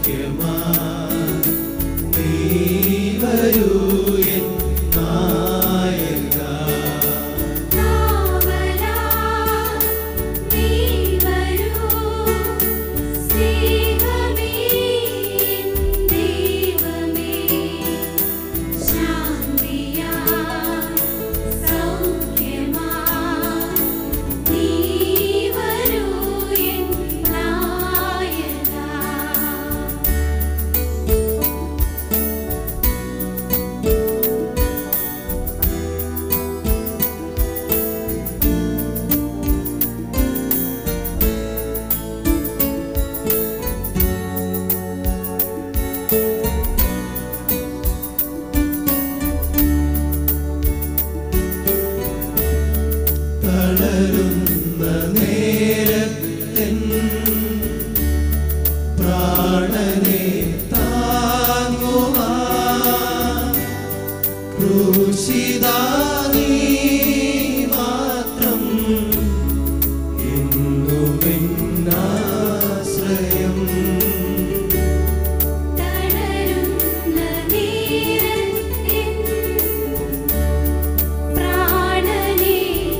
സൗഖ്യമാ നീ വരൂ എൻ നായക കാവലാ നീ വരൂ സ്നേഹമേ ദൈവമേ ശാന്തിയാ സൗഖ്യമാ നീ വരൂ എൻ നായക തളരുന്ന നേരത്തിൻ പ്രാണനെ താങ്ങുവാൻ ക്രൂശിതാ നീ മാത്രം എന്നുമെന്നാശ്രയം തളരുന്ന നേരത്തിൻ പ്രാണനെ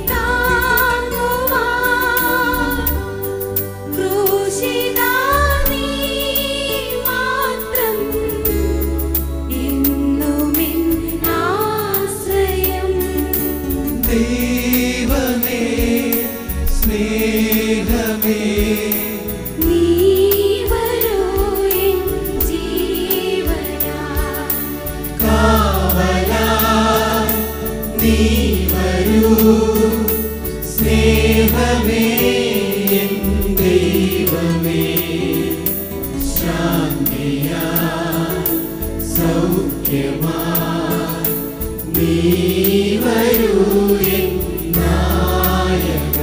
താങ്ങുവാൻ ക്രൂശിതാ നീ മാത്രം എന്നുമെൻ ആശ്രയം ദൈവമേ സ്നേഹമേ നീ വരൂ എൻ ജീവനാ കാവലായി നീ വരൂ സ്നേഹമേ എൻ ദൈവമേ ശാന്തിയാ സൗഖ്യമാ നീ വരൂ എൻ നായക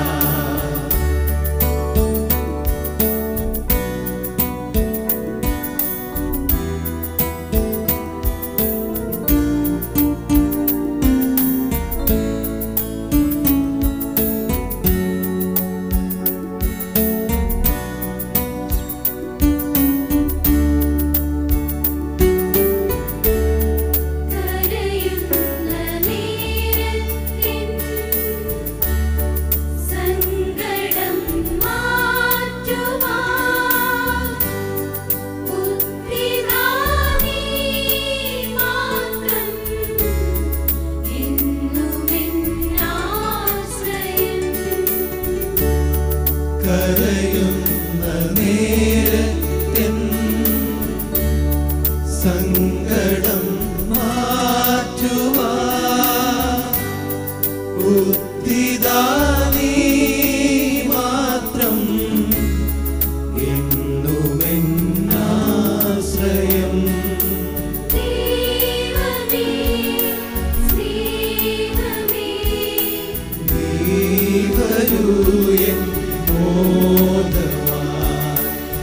കരയുന്ന നേരത്തിൻ സങ്കടം മാറ്റുവാൻ ബുദ്ധിദാ നീ മാത്രം എന്നുമെൻ ആശ്രയം കരയുന്ന നേരത്തിൻ സങ്കടം മാറ്റുവാ ബുദ്ധിദാ നീ മാത്രം എന്നുമെന്നാശ്രയം ദൈവമേ സ്നേഹമേ നീ വരൂ എൻ മോദവാൻ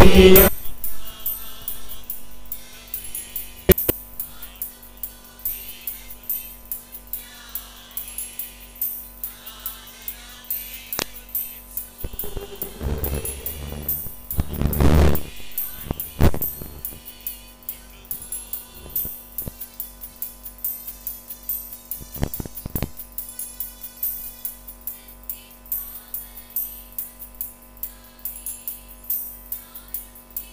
ും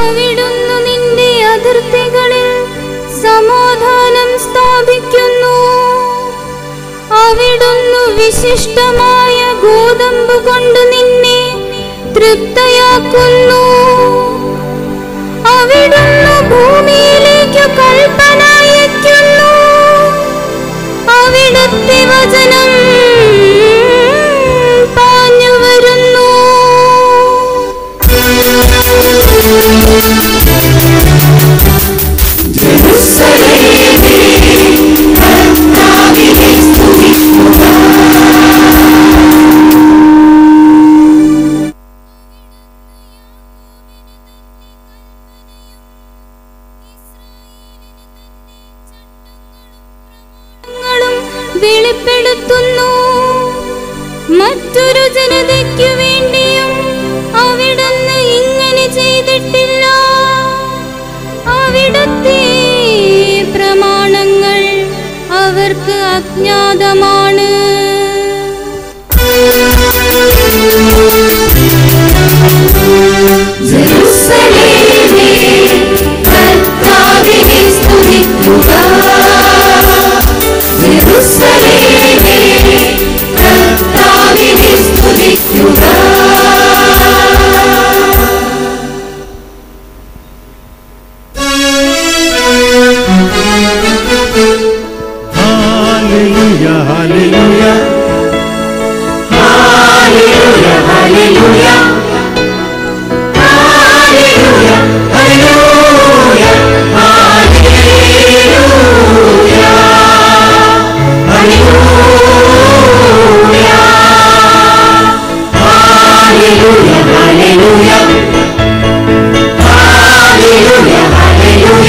അവിടുന്ന് നിന്റെ അതിർത്തികളിൽ സമാധാനം സ്ഥാപിക്കുന്നു അവിടുന്ന് വിശിഷ്ടമായ ഗോതമ്പ് കൊണ്ട് നിന്നെ തൃപ്തയാക്കുന്നു അവിടുന്ന് ഭൂമിയിലേക്ക് കൽപ്പന അയക്കുന്നു അവിടുത്തെ വചനം പാഞ്ഞു വരുന്നു ങ്ങളും വെളിപ്പെടുത്തുന്നു മറ്റൊരു ജനതയ്ക്കു വേണ്ടിയും അവിടുന്ന് ഇങ്ങനെ ചെയ്തിട്ടില്ല അവിടുത്തെ പ്രമാണങ്ങൾ അവർക്ക് അജ്ഞാതമാണ് ജെറുസലേമേ കർത്താവിനെ സ്തുതിക്കുക ജെറുസലേമേ കർത്താവിനെ സ്തുതിക്കുക ഹല്ലേലൂയ ഹല്ലേലൂയ ഹല്ലേലൂയ ഹല്ലേലൂയ ഹല്ലേലൂയ ഹല്ലേലൂയ ഹല്ലേലൂയ ഹല്ലേലൂയ ഹല്ലേലൂയ ഹല്ലേലൂയ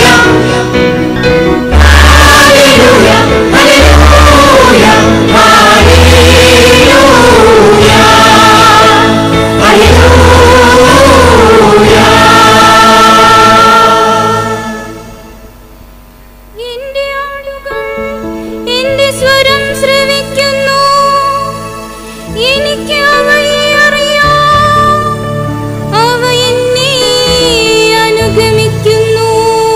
ഹല്ലേലൂയ ഹല്ലേലൂയ എന്റെ ആളുകൾ എന്റെ സ്വരം ശ്രവിക്കുന്നു എനിക്ക് അവയെ അറിയാം അവ എന്നെ അനുഗമിക്കുന്നു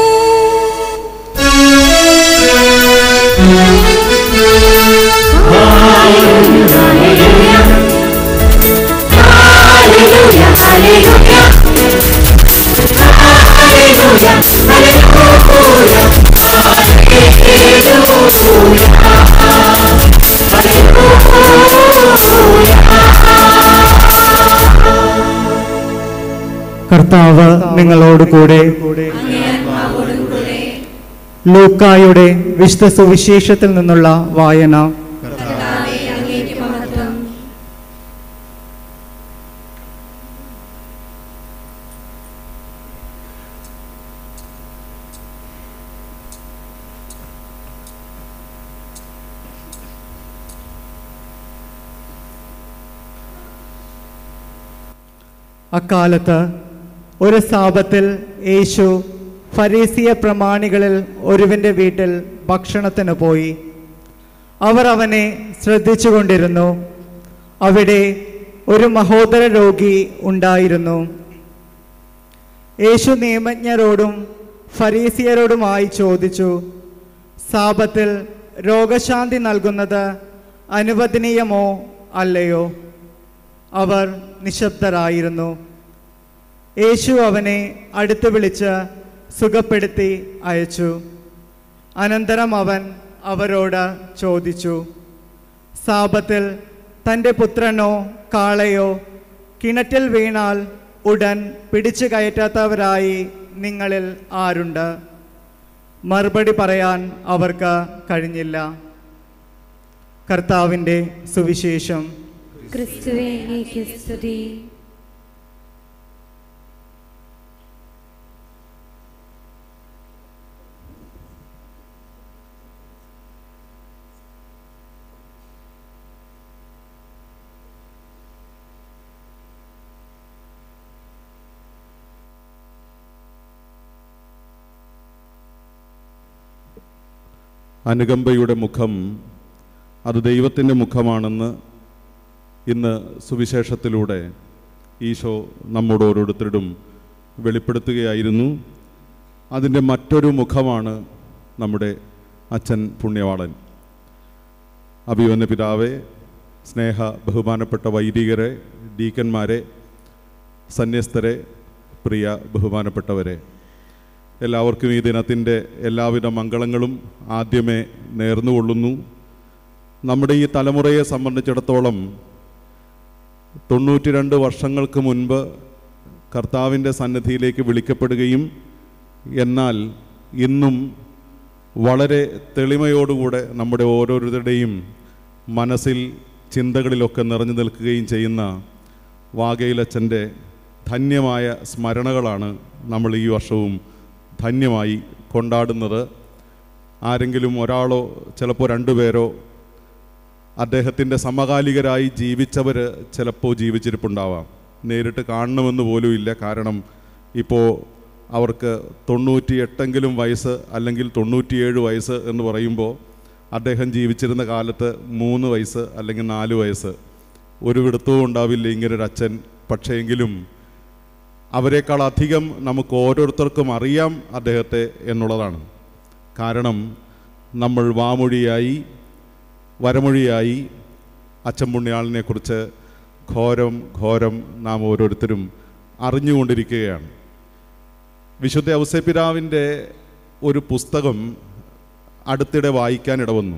Hallelujah, hallelujah. Hallelujah, hallelujah. കർത്താവ് നിങ്ങളോട് കൂടെ ലൂക്കായുടെ വിശുദ്ധ സുവിശേഷത്തിൽ നിന്നുള്ള വായന അക്കാലത്ത് ഒരു സാപത്തിൽ യേശു ഫരീസിയ പ്രമാണികളിൽ ഒരുവന്റെ വീട്ടിൽ ഭക്ഷണത്തിന് പോയി അവർ അവനെ ശ്രദ്ധിച്ചുകൊണ്ടിരുന്നു അവിടെ ഒരു മഹോദര രോഗി ഉണ്ടായിരുന്നു യേശു നിയമജ്ഞരോടും ഫരീസിയരോടുമായി ചോദിച്ചു സാപത്തിൽ രോഗശാന്തി നൽകുന്നത് അനുവദനീയമോ അല്ലയോ അവർ നിശബ്ദരായിരുന്നു യേശു അവനെ അടുത്ത് വിളിച്ച് സുഖപ്പെടുത്തി അയച്ചു അനന്തരം അവൻ അവരോട് ചോദിച്ചു സാപത്തിൽ തൻ്റെ പുത്രനോ കാളയോ കിണറ്റിൽ വീണാൽ ഉടൻ പിടിച്ചു കയറ്റാത്തവരായി നിങ്ങളിൽ ആരുണ്ട് മറുപടി പറയാൻ അവർക്ക് കഴിഞ്ഞില്ല കർത്താവിൻ്റെ സുവിശേഷം ക്രിസ്തുവേ അങ്ങേക്ക് സ്തുതി അനുകമ്പയുടെ മുഖം അത് ദൈവത്തിൻ്റെ മുഖമാണെന്ന് ഇന്ന് സുവിശേഷത്തിലൂടെ ഈശോ നമ്മോട് ഓരോരുത്തരോടും വെളിപ്പെടുത്തുകയായിരുന്നു അതിൻ്റെ മറ്റൊരു മുഖമാണ് നമ്മുടെ അച്ഛൻ പുണ്യവാളൻ അഭിവന്ന പിതാവെ സ്നേഹ ബഹുമാനപ്പെട്ട വൈദികരെ ഡീക്കന്മാരെ സന്യസ്തരെ പ്രിയ ബഹുമാനപ്പെട്ടവരെ എല്ലാവർക്കും ഈ ദിനത്തിൻ്റെ എല്ലാവിധ മംഗളങ്ങളും ആദ്യമേ നേർന്നുകൊള്ളുന്നു നമ്മുടെ ഈ തലമുറയെ സംബന്ധിച്ചിടത്തോളം തൊണ്ണൂറ്റി രണ്ട് വർഷങ്ങൾക്ക് മുൻപ് കർത്താവിൻ്റെ സന്നിധിയിലേക്ക് വിളിക്കപ്പെടുകയും എന്നാൽ ഇന്നും വളരെ തെളിമയോടുകൂടെ നമ്മുടെ ഓരോരുത്തരുടെയും മനസ്സിൽ ചിന്തകളിലൊക്കെ നിറഞ്ഞു നിൽക്കുകയും ചെയ്യുന്ന വാഗയിലച്ചൻ്റെ ധന്യമായ സ്മരണകളാണ് നമ്മൾ ഈ വർഷവും ധന്യമായി കൊണ്ടാടുന്നത് ആരെങ്കിലും ഒരാളോ ചിലപ്പോൾ രണ്ടുപേരോ അദ്ദേഹത്തിൻ്റെ സമകാലികരായി ജീവിച്ചവർ ചിലപ്പോൾ ജീവിച്ചിരിപ്പുണ്ടാവാം നേരിട്ട് കാണണമെന്ന് പോലും ഇല്ല കാരണം ഇപ്പോൾ അവർക്ക് തൊണ്ണൂറ്റി എട്ടെങ്കിലും വയസ്സ് അല്ലെങ്കിൽ തൊണ്ണൂറ്റിയേഴ് വയസ്സ് എന്ന് പറയുമ്പോൾ അദ്ദേഹം ജീവിച്ചിരുന്ന കാലത്ത് മൂന്ന് വയസ്സ് അല്ലെങ്കിൽ നാല് വയസ്സ് ഒരു വിടുത്തവും ഉണ്ടാവില്ല ഇങ്ങനൊരു അച്ഛൻ പക്ഷേ എങ്കിലും അവരെക്കാൾ അധികം നമുക്ക് ഓരോരുത്തർക്കും അറിയാം അദ്ദേഹത്തെ എന്നുള്ളതാണ് കാരണം നമ്മൾ വാമൊഴിയായി വരമൊഴിയായി അച്ഛൻ പുണ്യാളിനെക്കുറിച്ച് ഘോരം ഘോരം നാം ഓരോരുത്തരും അറിഞ്ഞുകൊണ്ടിരിക്കുകയാണ് വിശുദ്ധ ഔസേപ്പിതാവിൻ്റെ ഒരു പുസ്തകം അടുത്തിടെ വായിക്കാൻ ഇടവന്നു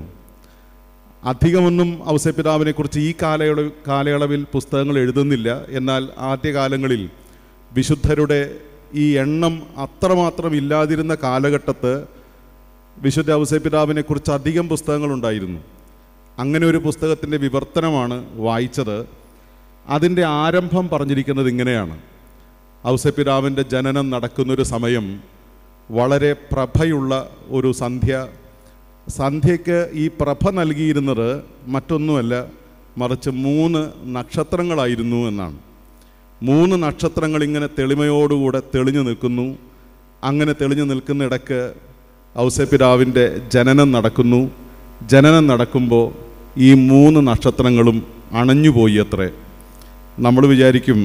അധികമൊന്നും ഔസേപ്പിതാവിനെക്കുറിച്ച് ഈ കാലയളവ് കാലയളവിൽ പുസ്തകങ്ങൾ എഴുതുന്നില്ല എന്നാൽ ആദ്യകാലങ്ങളിൽ വിശുദ്ധരുടെ ഈ എണ്ണം അത്രമാത്രം ഇല്ലാതിരുന്ന കാലഘട്ടത്ത് വിശുദ്ധ ഔസേപ്പിതാവിനെക്കുറിച്ച് അധികം പുസ്തകങ്ങളുണ്ടായിരുന്നു അങ്ങനെ ഒരു പുസ്തകത്തിൻ്റെ വിവർത്തനമാണ് വായിച്ചത് അതിൻ്റെ ആരംഭം പറഞ്ഞിരിക്കുന്നത് ഇങ്ങനെയാണ് ഔസപ്പിതാവിൻ്റെ ജനനം നടക്കുന്നൊരു സമയം വളരെ പ്രഭയുള്ള ഒരു സന്ധ്യ സന്ധ്യയ്ക്ക് ഈ പ്രഭ നൽകിയിരുന്നത് മറ്റൊന്നുമല്ല മറിച്ച് മൂന്ന് നക്ഷത്രങ്ങളായിരുന്നു എന്നാണ് മൂന്ന് നക്ഷത്രങ്ങൾ ഇങ്ങനെ തെളിമയോടുകൂടെ തെളിഞ്ഞു നിൽക്കുന്നു അങ്ങനെ തെളിഞ്ഞു നിൽക്കുന്നിടക്ക് ഔസപ്പിതാവിൻ്റെ ജനനം നടക്കുന്നു ജനനം നടക്കുമ്പോൾ ഈ മൂന്ന് നക്ഷത്രങ്ങളും അണഞ്ഞുപോയി അത്രേ നമ്മൾ വിചാരിക്കും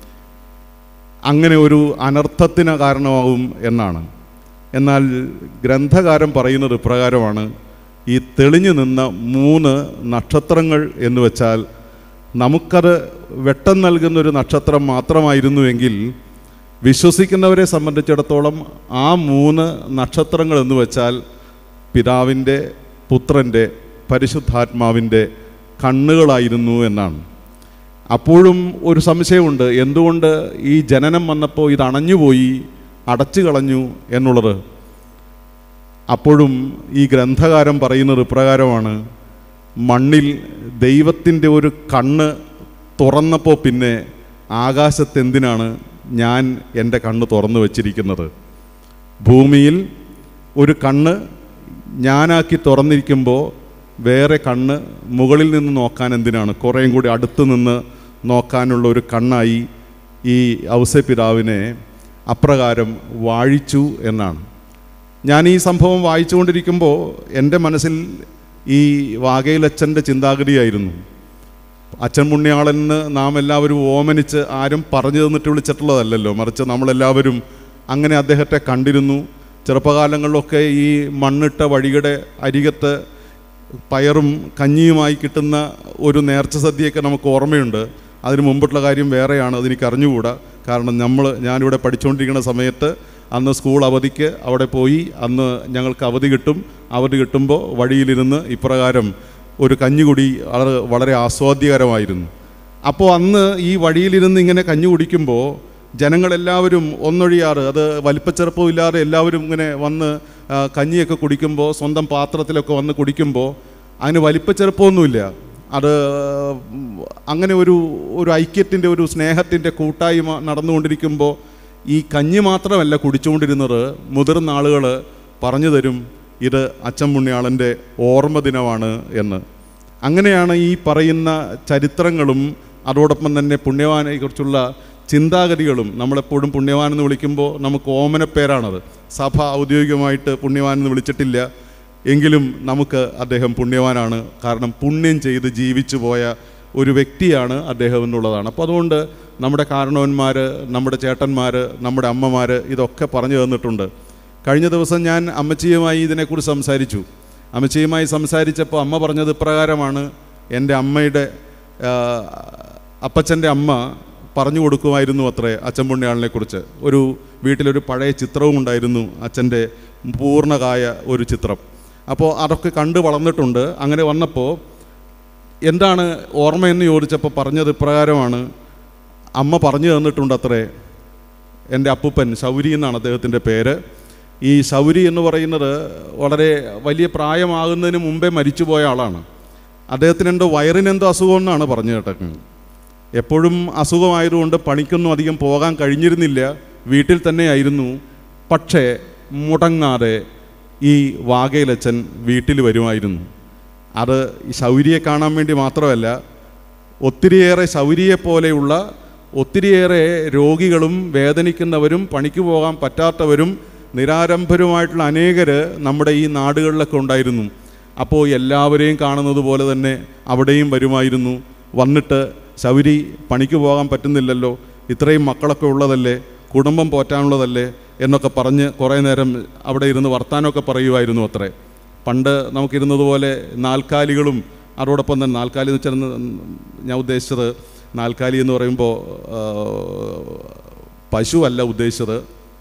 അങ്ങനെ ഒരു അനർത്ഥത്തിന് കാരണമാവും എന്നാണ് എന്നാൽ ഗ്രന്ഥകാരൻ പറയുന്നത് ഇപ്രകാരമാണ് ഈ തെളിഞ്ഞു നിന്ന മൂന്ന് നക്ഷത്രങ്ങൾ എന്ന് വെച്ചാൽ നമുക്കത് വെട്ടം നൽകുന്നൊരു നക്ഷത്രം മാത്രമായിരുന്നുവെങ്കിൽ വിശ്വസിക്കുന്നവരെ സംബന്ധിച്ചിടത്തോളം ആ മൂന്ന് നക്ഷത്രങ്ങൾ എന്ന് വെച്ചാൽ പിതാവിൻ്റെ പുത്രൻ്റെ പരിശുദ്ധാത്മാവിൻ്റെ കണ്ണുകളായിരുന്നു എന്നാണ് അപ്പോഴും ഒരു സംശയമുണ്ട് എന്തുകൊണ്ട് ഈ ജനനം വന്നപ്പോൾ ഇത് അണഞ്ഞുപോയി അടച്ചു കളഞ്ഞു എന്നുള്ളത് അപ്പോഴും ഈ ഗ്രന്ഥകാരൻ പറയുന്നത് ഇപ്രകാരമാണ് മണ്ണിൽ ദൈവത്തിൻ്റെ ഒരു കണ്ണ് തുറന്നപ്പോൾ പിന്നെ ആകാശത്തെന്തിനാണ് ഞാൻ എൻ്റെ കണ്ണ് തുറന്നു വച്ചിരിക്കുന്നത് ഭൂമിയിൽ ഒരു കണ്ണ് ഞാനാക്കി തുറന്നിരിക്കുമ്പോൾ വേറെ കണ്ണ് മുകളിൽ നിന്ന് നോക്കാൻ എന്തിനാണ് കുറേയും കൂടി അടുത്ത് നിന്ന് നോക്കാനുള്ള ഒരു കണ്ണായി ഈ ഔസപിതാവിനെ അപ്രകാരം വാഴിച്ചു എന്നാണ് ഞാൻ ഈ സംഭവം വായിച്ചുകൊണ്ടിരിക്കുമ്പോൾ എൻ്റെ മനസ്സിൽ ഈ വാകയിലച്ഛൻ്റെ ചിന്താഗതിയായിരുന്നു അച്ഛൻ പുണ്യാളെന്ന് നാം എല്ലാവരും ഓമനിച്ച് ആരും പറഞ്ഞു തന്നിട്ട് വിളിച്ചിട്ടുള്ളതല്ലല്ലോ മറിച്ച് നമ്മളെല്ലാവരും അങ്ങനെ അദ്ദേഹത്തെ കണ്ടിരുന്നു ചെറുപ്പകാലങ്ങളിലൊക്കെ ഈ മണ്ണിട്ട വഴിയുടെ അരികത്ത് പയറും കഞ്ഞിയുമായി കിട്ടുന്ന ഒരു നേർച്ച സദ്യയൊക്കെ നമുക്ക് ഓർമ്മയുണ്ട് അതിന് മുമ്പുള്ള കാര്യം വേറെയാണ് അതെനിക്ക് അറിഞ്ഞുകൂടാ കാരണം നമ്മൾ ഞാനിവിടെ പഠിച്ചുകൊണ്ടിരിക്കുന്ന സമയത്ത് അന്ന് സ്കൂൾ അവധിക്ക് അവിടെ പോയി അന്ന് ഞങ്ങൾക്ക് അവധി കിട്ടും അവധി കിട്ടുമ്പോൾ വഴിയിലിരുന്ന് ഇപ്രകാരം ഒരു കഞ്ഞികുടി വളരെ വളരെ ആസ്വാദ്യകരമായിരുന്നു അപ്പോൾ അന്ന് ഈ വഴിയിലിരുന്ന് ഇങ്ങനെ കഞ്ഞി കുടിക്കുമ്പോൾ ജനങ്ങളെല്ലാവരും ഒന്നൊഴിയാറ് അത് വലിപ്പച്ചെറുപ്പമില്ലാതെ എല്ലാവരും ഇങ്ങനെ വന്ന് ആ, കഞ്ഞിയൊക്കെ കുടിക്കുമ്പോൾ സ്വന്തം പാത്രത്തിലൊക്കെ വന്ന് കുടിക്കുമ്പോൾ അതിന് വലിപ്പച്ചെറുപ്പമൊന്നുമില്ല അത് ഉം, അങ്ങനെ ഒരു ഒരു ഐക്യത്തിൻ്റെ ഒരു സ്നേഹത്തിൻ്റെ കൂട്ടായ്മ നടന്നുകൊണ്ടിരിക്കുമ്പോൾ ഈ കഞ്ഞി മാത്രമല്ല കുടിച്ചുകൊണ്ടിരുന്നത് മുതിർന്ന ആളുകൾ പറഞ്ഞു തരും ഇത് അച്ഛൻ പുണ്യാളൻ്റെ ഓർമ്മ ദിനമാണ് എന്ന് അങ്ങനെയാണ് ഈ പറയുന്ന ചരിത്രങ്ങളും അതോടൊപ്പം തന്നെ പുണ്യവാനെക്കുറിച്ചുള്ള ചിന്താഗതികളും നമ്മളെപ്പോഴും പുണ്യവാൻ എന്ന് വിളിക്കുമ്പോൾ നമുക്ക് ഓമനപ്പേരാണത് സഭ ഔദ്യോഗികമായിട്ട് പുണ്യവാൻ എന്ന് വിളിച്ചിട്ടില്ല എങ്കിലും നമുക്ക് അദ്ദേഹം പുണ്യവാനാണ് കാരണം പുണ്യം ചെയ്ത് ജീവിച്ചു പോയ ഒരു വ്യക്തിയാണ് അദ്ദേഹം എന്നുള്ളതാണ് അപ്പോൾ അതുകൊണ്ട് നമ്മുടെ കാരണവന്മാർ നമ്മുടെ ചേട്ടന്മാർ നമ്മുടെ അമ്മമാർ ഇതൊക്കെ പറഞ്ഞു തന്നിട്ടുണ്ട് കഴിഞ്ഞ ദിവസം ഞാൻ അമ്മച്ചിയുമായി ഇതിനെക്കുറിച്ച് സംസാരിച്ചു അമ്മച്ചിയുമായി സംസാരിച്ചപ്പോൾ അമ്മ പറഞ്ഞത് ഇപ്രകാരമാണ് എൻ്റെ അമ്മയുടെ അപ്പച്ചൻ്റെ അമ്മ പറഞ്ഞു കൊടുക്കുമായിരുന്നു അത്രേ അച്ഛൻ പുണ്യാളിനെ കുറിച്ച് ഒരു വീട്ടിലൊരു പഴയ ചിത്രവും ഉണ്ടായിരുന്നു അച്ഛൻ്റെ പൂർണ്ണകായ ഒരു ചിത്രം അപ്പോൾ അതൊക്കെ കണ്ട് വളർന്നിട്ടുണ്ട് അങ്ങനെ വന്നപ്പോൾ എന്താണ് ഓർമ്മയെന്ന് ചോദിച്ചപ്പോൾ പറഞ്ഞത് ഇപ്രകാരമാണ് അമ്മ പറഞ്ഞു തന്നിട്ടുണ്ട് അത്രേ എൻ്റെ അപ്പൂപ്പൻ ശൗരി എന്നാണ് അദ്ദേഹത്തിൻ്റെ പേര് ഈ ശൗരി എന്ന് പറയുന്നത് വളരെ വലിയ പ്രായമാകുന്നതിന് മുമ്പേ മരിച്ചുപോയ ആളാണ് അദ്ദേഹത്തിന് എന്തോ വയറിനെന്തോ അസുഖം എന്നാണ് പറഞ്ഞു കേട്ടേക്കുന്നത് എപ്പോഴും അസുഖമായതുകൊണ്ട് പണിക്കൊന്നും അധികം പോകാൻ കഴിഞ്ഞിരുന്നില്ല വീട്ടിൽ തന്നെയായിരുന്നു പക്ഷേ മുടങ്ങാതെ ഈ വാകയിലച്ചൻ വീട്ടിൽ വരുമായിരുന്നു അത് ഈ ശൗരിയെ കാണാൻ വേണ്ടി മാത്രമല്ല ഒത്തിരിയേറെ ശൗരിയെ പോലെയുള്ള ഒത്തിരിയേറെ രോഗികളും വേദനിക്കുന്നവരും പണിക്ക് പോകാൻ പറ്റാത്തവരും നിരാരംഭരുമായിട്ടുള്ള അനേകർ നമ്മുടെ ഈ നാടുകളിലൊക്കെ ഉണ്ടായിരുന്നു അപ്പോൾ എല്ലാവരെയും കാണുന്നത് പോലെ തന്നെ അവിടെയും വരുമായിരുന്നു വന്നിട്ട് ശൗരി പണിക്ക് പോകാൻ പറ്റുന്നില്ലല്ലോ ഇത്രയും മക്കളൊക്കെ ഉള്ളതല്ലേ കുടുംബം പോറ്റാനുള്ളതല്ലേ എന്നൊക്കെ പറഞ്ഞ് കുറേ നേരം അവിടെ ഇരുന്ന് വർത്താനമൊക്കെ പറയുമായിരുന്നു അത്രേ പണ്ട് നമുക്കിരുന്നത് പോലെ നാൽക്കാലികളും അതോടൊപ്പം തന്നെ നാൽക്കാലി എന്ന് വെച്ചാൽ ഞാൻ ഉദ്ദേശിച്ചത് നാൽക്കാലി എന്ന് പറയുമ്പോൾ ആ, പശുവല്ല ഉദ്ദേശിച്ചത്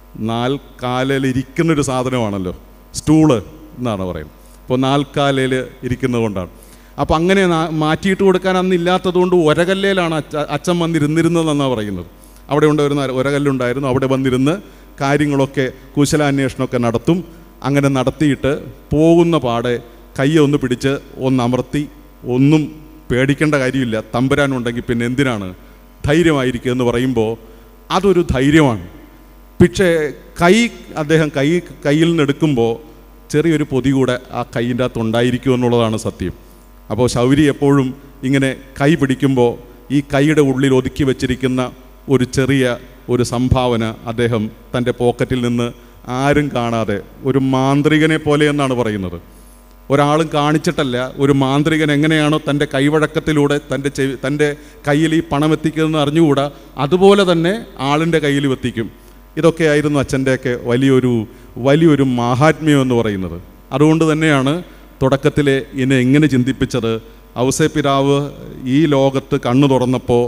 നാൽക്കാലയിൽ ഇരിക്കുന്നൊരു സാധനമാണല്ലോ സ്റ്റൂള് എന്നാണ് പറയുന്നത് അപ്പോൾ നാൽക്കാലയിൽ ഇരിക്കുന്നത് കൊണ്ടാണ് അപ്പോൾ അങ്ങനെ നാ- മാറ്റിയിട്ട് കൊടുക്കാൻ അന്ന് ഇല്ലാത്തതുകൊണ്ട് ഒരകല്ലേലാണ് അച്ഛ അച്ഛൻ വന്നിരുന്നിരുന്നതെന്നാണ് പറയുന്നത് അവിടെ ഉണ്ടായിരുന്ന ഒരകല്ലുണ്ടായിരുന്നു അവിടെ വന്നിരുന്ന് കാര്യങ്ങളൊക്കെ കുശലാന്വേഷണമൊക്കെ നടത്തും അങ്ങനെ നടത്തിയിട്ട് പോകുന്ന പാടെ കൈ ഒന്ന് പിടിച്ച് ഒന്ന് അമർത്തി ഒന്നും പേടിക്കേണ്ട കാര്യമില്ല തമ്പുരാനുണ്ടെങ്കിൽ പിന്നെ എന്തിനാണ് ധൈര്യമായിരിക്കുക എന്ന് പറയുമ്പോൾ അതൊരു ധൈര്യമാണ് പക്ഷേ കൈ അദ്ദേഹം കൈ കയ്യിൽ നിന്ന് എടുക്കുമ്പോൾ ചെറിയൊരു പൊതി കൂടെ ആ കൈയിൻ്റെ അകത്ത് ഉണ്ടായിരിക്കും എന്നുള്ളതാണ് സത്യം അപ്പോൾ ശൗരി എപ്പോഴും ഇങ്ങനെ കൈ പിടിക്കുമ്പോൾ ഈ കൈയുടെ ഉള്ളിൽ ഒതുക്കി വെച്ചിരിക്കുന്ന ഒരു ചെറിയ ഒരു സംഭാവന അദ്ദേഹം തൻ്റെ പോക്കറ്റിൽ നിന്ന് ആരും കാണാതെ ഒരു മാന്ത്രികനെ പോലെ എന്നാണ് പറയുന്നത് ഒരാളും കാണിച്ചിട്ടല്ല ഒരു മാന്ത്രികൻ എങ്ങനെയാണോ തൻ്റെ കൈവഴക്കത്തിലൂടെ തൻ്റെ ചെവി തൻ്റെ കയ്യിൽ ഈ പണം എത്തിക്കുന്നതെന്ന് അറിഞ്ഞുകൂടാ അതുപോലെ തന്നെ ആളിൻ്റെ കയ്യിൽ എത്തിക്കും ഇതൊക്കെയായിരുന്നു അച്ഛൻ്റെയൊക്കെ വലിയൊരു വലിയൊരു മാഹാത്മ്യം എന്ന് പറയുന്നത് അതുകൊണ്ട് തന്നെയാണ് തുടക്കത്തിലെ എന്നെ എങ്ങനെ ചിന്തിപ്പിച്ചത് ഔസേപ്പിരാവ് ഈ ലോകത്ത് കണ്ണു തുറന്നപ്പോൾ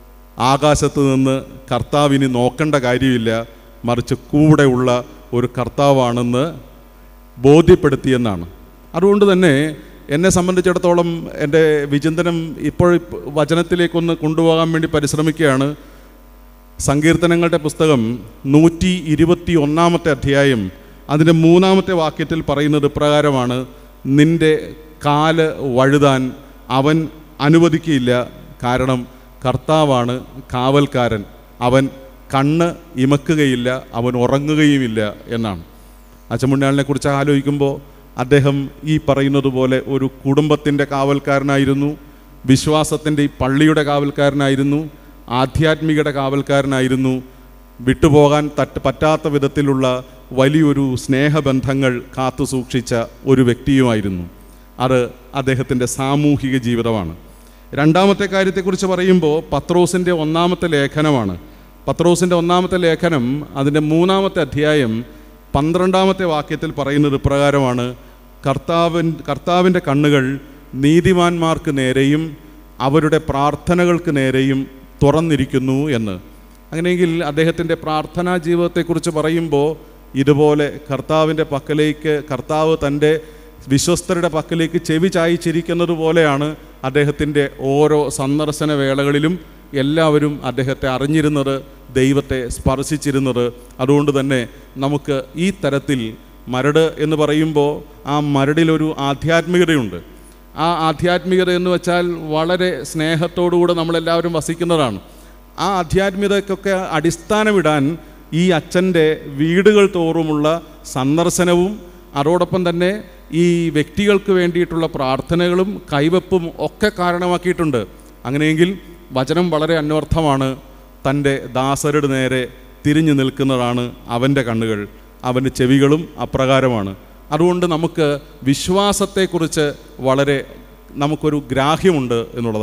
ആകാശത്ത് നിന്ന് കർത്താവിന് നോക്കേണ്ട കാര്യമില്ല മറിച്ച് കൂടെയുള്ള ഒരു കർത്താവാണെന്ന് ബോധ്യപ്പെടുത്തിയെന്നാണ് അതുകൊണ്ട് തന്നെ എന്നെ സംബന്ധിച്ചിടത്തോളം എൻ്റെ വിചിന്തനം ഇപ്പോൾ വചനത്തിലേക്കൊന്ന് കൊണ്ടുപോകാൻ വേണ്ടി പരിശ്രമിക്കുകയാണ് സങ്കീർത്തനങ്ങളുടെ പുസ്തകം നൂറ്റി ഇരുപത്തി ഒന്നാമത്തെ അധ്യായം അതിൻ്റെ മൂന്നാമത്തെ വാക്യത്തിൽ പറയുന്നത് ഇപ്രകാരമാണ് നിന്റെ കാല് വഴുതാൻ അവൻ അനുവദിക്കുകയില്ല കാരണം കർത്താവാണ് കാവൽക്കാരൻ അവൻ കണ്ണ് ഇമക്കുകയില്ല അവൻ ഉറങ്ങുകയുമില്ല എന്നാണ് അച്ചമുണ്യാളിനെ കുറിച്ച് ആലോചിക്കുമ്പോൾ അദ്ദേഹം ഈ പറയുന്നത് പോലെ ഒരു കുടുംബത്തിൻ്റെ കാവൽക്കാരനായിരുന്നു വിശ്വാസത്തിൻ്റെ ഈ പള്ളിയുടെ കാവൽക്കാരനായിരുന്നു ആധ്യാത്മികയുടെ കാവൽക്കാരനായിരുന്നു വിട്ടുപോകാൻ തട്ട് പറ്റാത്ത വിധത്തിലുള്ള വലിയൊരു സ്നേഹബന്ധങ്ങൾ കാത്തു സൂക്ഷിച്ച ഒരു വ്യക്തിയുമായിരുന്നു അത് അദ്ദേഹത്തിൻ്റെ സാമൂഹിക ജീവിതമാണ് രണ്ടാമത്തെ കാര്യത്തെക്കുറിച്ച് പറയുമ്പോൾ പത്രോസിൻ്റെ ഒന്നാമത്തെ ലേഖനമാണ് പത്രോസിൻ്റെ ഒന്നാമത്തെ ലേഖനം അതിൻ്റെ മൂന്നാമത്തെ അധ്യായം പന്ത്രണ്ടാമത്തെ വാക്യത്തിൽ പറയുന്നത് ഇപ്രകാരമാണ് കർത്താവിൻ കർത്താവിൻ്റെ കണ്ണുകൾ നീതിമാന്മാർക്ക് നേരെയും അവരുടെ പ്രാർത്ഥനകൾക്ക് നേരെയും തുറന്നിരിക്കുന്നു എന്ന് അങ്ങനെയെങ്കിൽ അദ്ദേഹത്തിൻ്റെ പ്രാർത്ഥനാ ജീവിതത്തെക്കുറിച്ച് പറയുമ്പോൾ ഇതുപോലെ കർത്താവിൻ്റെ പക്കലേക്ക് കർത്താവ് തൻ്റെ വിശ്വസ്തരുടെ പക്കലേക്ക് ചെവി ചായച്ചിരിക്കുന്നത് പോലെയാണ് അദ്ദേഹത്തിൻ്റെ ഓരോ സന്ദർശന വേളകളിലും എല്ലാവരും അദ്ദേഹത്തെ അറിഞ്ഞിരുന്നത് ദൈവത്തെ സ്പർശിച്ചിരുന്നത് അതുകൊണ്ട് തന്നെ നമുക്ക് ഈ തരത്തിൽ മരട് എന്ന് പറയുമ്പോൾ ആ മരടിലൊരു ആധ്യാത്മികതയുണ്ട് ആ ആധ്യാത്മികത എന്ന് വെച്ചാൽ വളരെ സ്നേഹത്തോടുകൂടെ നമ്മളെല്ലാവരും വസിക്കുന്നതാണ് ആ ആധ്യാത്മികതയ്ക്കൊക്കെ അടിസ്ഥാനമിടാൻ ഈ അച്ഛൻ്റെ വീടുകൾ തോറുമുള്ള സന്ദർശനവും അതോടൊപ്പം തന്നെ ഈ വ്യക്തികൾക്ക് വേണ്ടിയിട്ടുള്ള പ്രാർത്ഥനകളും കൈവപ്പും ഒക്കെ കാരണമാക്കിയിട്ടുണ്ട് അങ്ങനെയെങ്കിൽ വചനം വളരെ അന്വർത്ഥമാണ് തൻ്റെ ദാസരുടെ നേരെ തിരിഞ്ഞു നിൽക്കുന്നതാണ് അവൻ്റെ കണ്ണുകൾ അവൻ്റെ ചെവികളും അപ്രകാരമാണ് അതുകൊണ്ട് നമുക്ക് വിശ്വാസത്തെക്കുറിച്ച് വളരെ നമുക്കൊരു ഗ്രാഹ്യമുണ്ട് എന്നുള്ളതാണ്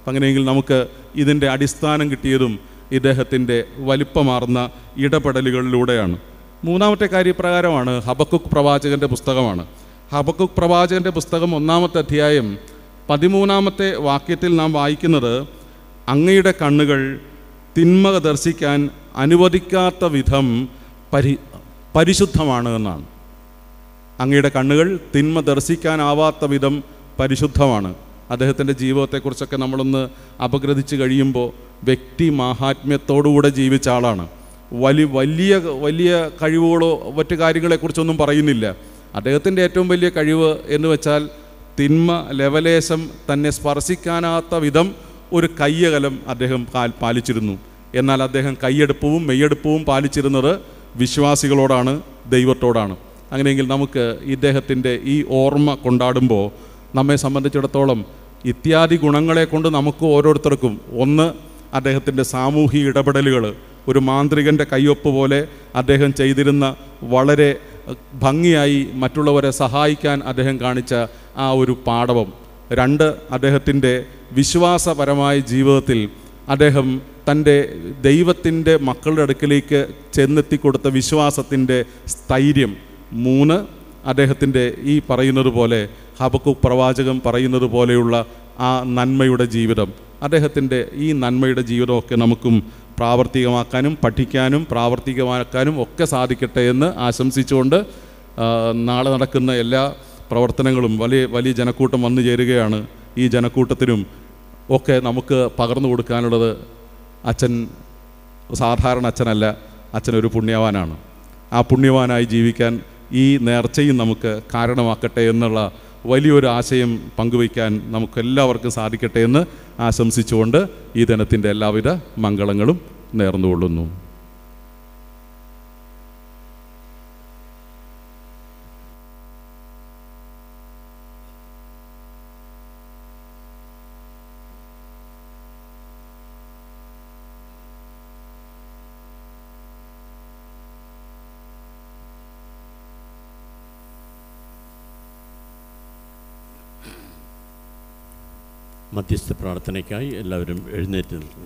അപ്പം അങ്ങനെയെങ്കിൽ നമുക്ക് ഇതിൻ്റെ അടിസ്ഥാനം കിട്ടിയതും ഇദ്ദേഹത്തിൻ്റെ വലിപ്പമാർന്ന ഇടപെടലുകളിലൂടെയാണ് മൂന്നാമത്തെ കാര്യപ്രകാരമാണ് ഹബക്കുക്ക് പ്രവാചകൻ്റെ പുസ്തകമാണ് ഹബക്കുക്ക് പ്രവാചകൻ്റെ പുസ്തകം ഒന്നാമത്തെ അധ്യായം പതിമൂന്നാമത്തെ വാക്യത്തിൽ നാം വായിക്കുന്നത് അങ്ങയുടെ കണ്ണുകൾ തിന്മ ദർശിക്കാൻ അനുവദിക്കാത്ത വിധം പരി പരിശുദ്ധമാണ് എന്നാണ് അങ്ങയുടെ കണ്ണുകൾ തിന്മ ദർശിക്കാനാവാത്ത വിധം പരിശുദ്ധമാണ് അദ്ദേഹത്തിൻ്റെ ജീവിതത്തെക്കുറിച്ചൊക്കെ നമ്മളൊന്ന് അപഗ്രഥിച്ച് കഴിയുമ്പോൾ വ്യക്തി മാഹാത്മ്യത്തോടുകൂടെ ജീവിച്ച ആളാണ് വലിയ വലിയ വലിയ കഴിവുകളോ മറ്റു കാര്യങ്ങളെക്കുറിച്ചൊന്നും പറയുന്നില്ല അദ്ദേഹത്തിൻ്റെ ഏറ്റവും വലിയ കഴിവ് എന്ന് വെച്ചാൽ തിന്മ ലെവലേശം തന്നെ സ്പർശിക്കാനാത്ത വിധം ഒരു കയ്യകലം അദ്ദേഹം കാൽ- പാലിച്ചിരുന്നു എന്നാൽ അദ്ദേഹം കൈയെടുപ്പവും മെയ്യെടുപ്പവും പാലിച്ചിരുന്നത് വിശ്വാസികളോടാണ് ദൈവത്തോടാണ് അങ്ങനെയെങ്കിൽ നമുക്ക് ഇദ്ദേഹത്തിൻ്റെ ഈ ഓർമ്മ കൊണ്ടാടുമ്പോൾ നമ്മെ സംബന്ധിച്ചിടത്തോളം ഇത്യാദി ഗുണങ്ങളെ കൊണ്ട് നമുക്ക് ഓരോരുത്തർക്കും ഒന്ന് അദ്ദേഹത്തിൻ്റെ സാമൂഹിക ഇടപെടലുകൾ ഒരു മാന്ത്രികൻ്റെ കയ്യൊപ്പ് പോലെ അദ്ദേഹം ചെയ്തിരുന്ന വളരെ അഹ്, ഭംഗിയായി മറ്റുള്ളവരെ സഹായിക്കാൻ അദ്ദേഹം കാണിച്ച ആ ഒരു പാടവം രണ്ട് അദ്ദേഹത്തിൻ്റെ വിശ്വാസപരമായ ജീവിതത്തിൽ അദ്ദേഹം തൻ്റെ ദൈവത്തിൻ്റെ മക്കളുടെ അടുക്കലേക്ക് ചെന്നെത്തിക്കൊടുത്ത വിശ്വാസത്തിൻ്റെ സ്ഥൈര്യം മൂന്ന് അദ്ദേഹത്തിൻ്റെ ഈ പറയുന്നത് പോലെ ഹബക്കു പ്രവാചകം പറയുന്നത് പോലെയുള്ള ആ നന്മയുടെ ജീവിതം അദ്ദേഹത്തിൻ്റെ ഈ നന്മയുടെ ജീവിതമൊക്കെ നമുക്കും പ്രാവർത്തികമാക്കാനും പഠിക്കാനും പ്രാവർത്തികമാക്കാനും ഒക്കെ സാധിക്കട്ടെ എന്ന് ആശംസിച്ചുകൊണ്ട് ആ, നാളെ നടക്കുന്ന എല്ലാ പ്രവർത്തനങ്ങളും വലിയ വലിയ ജനക്കൂട്ടം വന്നു ചേരുകയാണ് ഈ ജനക്കൂട്ടത്തിനും ഒക്കെ നമുക്ക് പകർന്നു കൊടുക്കാനുള്ളത് അച്ഛൻ സാധാരണ അച്ഛനല്ല അച്ഛനൊരു പുണ്യവാനാണ് ആ പുണ്യവാനായി ജീവിക്കാൻ ഈ നേർച്ചയും നമുക്ക് കാരണമാക്കട്ടെ എന്നുള്ള വലിയൊരു ആശയം പങ്കുവയ്ക്കാൻ നമുക്കെല്ലാവർക്കും സാധിക്കട്ടെ എന്ന് ആശംസിച്ചുകൊണ്ട് ഈ ദിനത്തിൻ്റെ എല്ലാവിധ മംഗളങ്ങളും നേർന്നുകൊള്ളുന്നു മധ്യസ്ഥ പ്രാർത്ഥനയ്ക്കായി എല്ലാവരും എഴുന്നേറ്റ് നിൽക്കുന്നു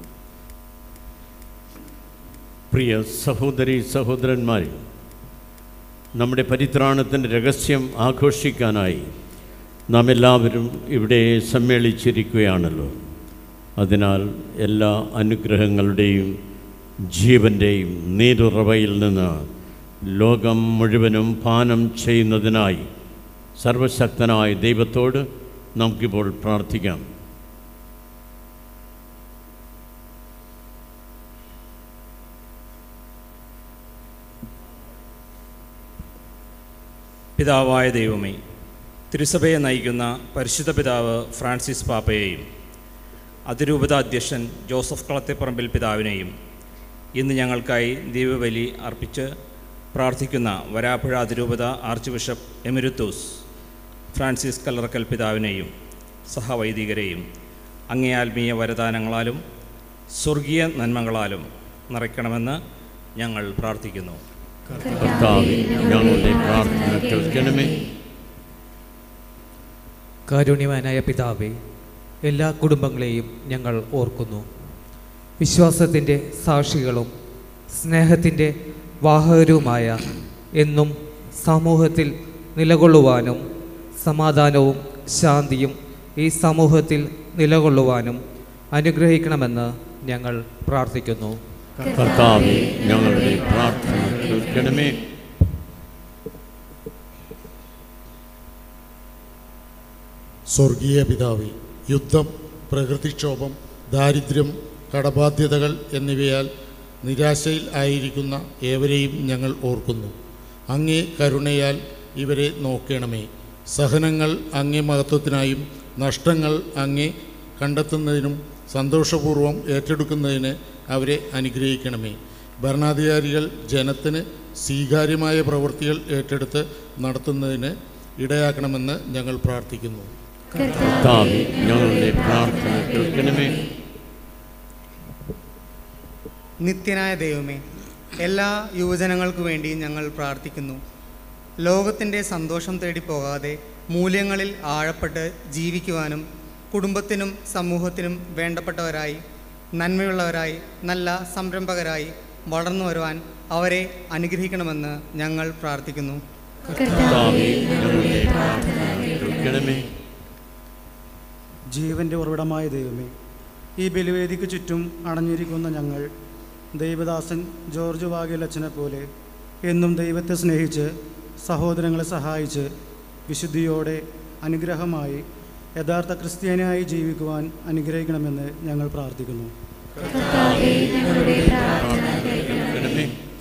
പ്രിയ സഹോദരി സഹോദരന്മാരെ നമ്മുടെ പരിത്രാണത്തിൻ്റെ രഹസ്യം ആഘോഷിക്കാനായി നാം എല്ലാവരും ഇവിടെ സമ്മേളിച്ചിരിക്കുകയാണല്ലോ അതിനാൽ എല്ലാ അനുഗ്രഹങ്ങളുടെയും ജീവൻ്റെയും നീരുറവയിൽ നിന്ന് ലോകം മുഴുവനും പാനം ചെയ്യുന്നതിനായി സർവശക്തനായ ദൈവത്തോട് നമുക്കിപ്പോൾ പ്രാർത്ഥിക്കാം പിതാവായ ദൈവമേ തിരുസഭയെ നയിക്കുന്ന പരിശുദ്ധ പിതാവ് ഫ്രാൻസിസ് പാപ്പയെയും അതിരൂപത അധ്യക്ഷൻ ജോസഫ് കളത്തെപ്പറമ്പിൽ പിതാവിനെയും ഇന്ന് ഞങ്ങൾക്കായി ദീപബലി അർപ്പിച്ച് പ്രാർത്ഥിക്കുന്ന വരാപ്പുഴ അതിരൂപത archbishop emeritus Francis Kallarakkal പിതാവിനെയും സഹവൈദികരെയും അങ്ങേ ആത്മീയ വരദാനങ്ങളാലും സ്വർഗീയ നന്മകളാലും നിറയ്ക്കണമെന്ന് ഞങ്ങൾ പ്രാർത്ഥിക്കുന്നു കർത്താവെ ഞങ്ങളുടെ പ്രാർത്ഥന കേൾക്കണമേ കാരുണ്യവാനായ പിതാവേ എല്ലാ കുടുംബങ്ങളെയും ഞങ്ങൾ ഓർക്കുന്നു വിശ്വാസത്തിൻ്റെ സാക്ഷികളും സ്നേഹത്തിൻ്റെ വാഹകരുമായ എന്നും സമൂഹത്തിൽ നിലകൊള്ളുവാനും സമാധാനവും ശാന്തിയും ഈ സമൂഹത്തിൽ നിലകൊള്ളുവാനും അനുഗ്രഹിക്കണമെന്ന് ഞങ്ങൾ പ്രാർത്ഥിക്കുന്നു കർത്താവെ ഞങ്ങളുടെ പ്രാർത്ഥന കേൾക്കണമേ സ്വർഗീയ പിതാവേ യുദ്ധം പ്രകൃതിക്ഷോഭം ദാരിദ്ര്യം കടബാധ്യതകൾ എന്നിവയാൽ നിരാശയിൽ ആയിരിക്കുന്ന ഏവരെയും ഞങ്ങൾ ഓർക്കുന്നു അങ്ങേ കരുണയാൽ ഇവരെ നോക്കണമേ സഹനങ്ങൾ അങ്ങേ മഹത്വത്തിനായും നഷ്ടങ്ങൾ അങ്ങേ കണ്ടെത്തുന്നതിനും സന്തോഷപൂർവ്വം ഏറ്റെടുക്കുന്നതിന് അവരെ അനുഗ്രഹിക്കണമേ ഭരണാധികാരികൾ ജനത്തിന് സ്വീകാര്യമായ പ്രവൃത്തികൾ ഏറ്റെടുത്ത് നടത്തുന്നതിന് ഇടയാക്കണമെന്ന് ഞങ്ങൾ പ്രാർത്ഥിക്കുന്നു കർത്താവെ ഞങ്ങളുടെ പ്രാർത്ഥന കേൾക്കണമേ നിത്യനായ ദൈവമേ എല്ലാ യുവജനങ്ങൾക്കു വേണ്ടി ഞങ്ങൾ പ്രാർത്ഥിക്കുന്നു ലോകത്തിൻ്റെ സന്തോഷം തേടി പോകാതെ മൂല്യങ്ങളിൽ ആഴപ്പെട്ട് ജീവിക്കുവാനും കുടുംബത്തിനും സമൂഹത്തിനും വേണ്ടപ്പെട്ടവരായി നന്മയുള്ളവരായി നല്ല സംരംഭകരായി വളർന്നു വരുവാൻ അവരെ അനുഗ്രഹിക്കണമെന്ന് ഞങ്ങൾ പ്രാർത്ഥിക്കുന്നു കർത്താവേ ഞങ്ങളുടെ പ്രാർത്ഥന കേൾക്കണമേ ജീവൻ്റെ ഉറവിടമായ ദൈവമേ ഈ ബലിവേദിക്ക് ചുറ്റും അണഞ്ഞിരിക്കുന്ന ഞങ്ങൾ ദൈവദാസൻ ജോർജ് വാഗേലച്ചനെ പോലെ എന്നും ദൈവത്തെ സ്നേഹിച്ച് സഹോദരങ്ങളെ സഹായിച്ച് വിശുദ്ധിയോടെ അനുഗ്രഹമായി യഥാർത്ഥ ക്രിസ്ത്യാനിയായി ജീവിക്കുവാൻ അനുഗ്രഹിക്കണമെന്ന് ഞങ്ങൾ പ്രാർത്ഥിക്കുന്നു കർത്താവേ ഞങ്ങളുടെ പ്രാർത്ഥന കേൾക്കണമേ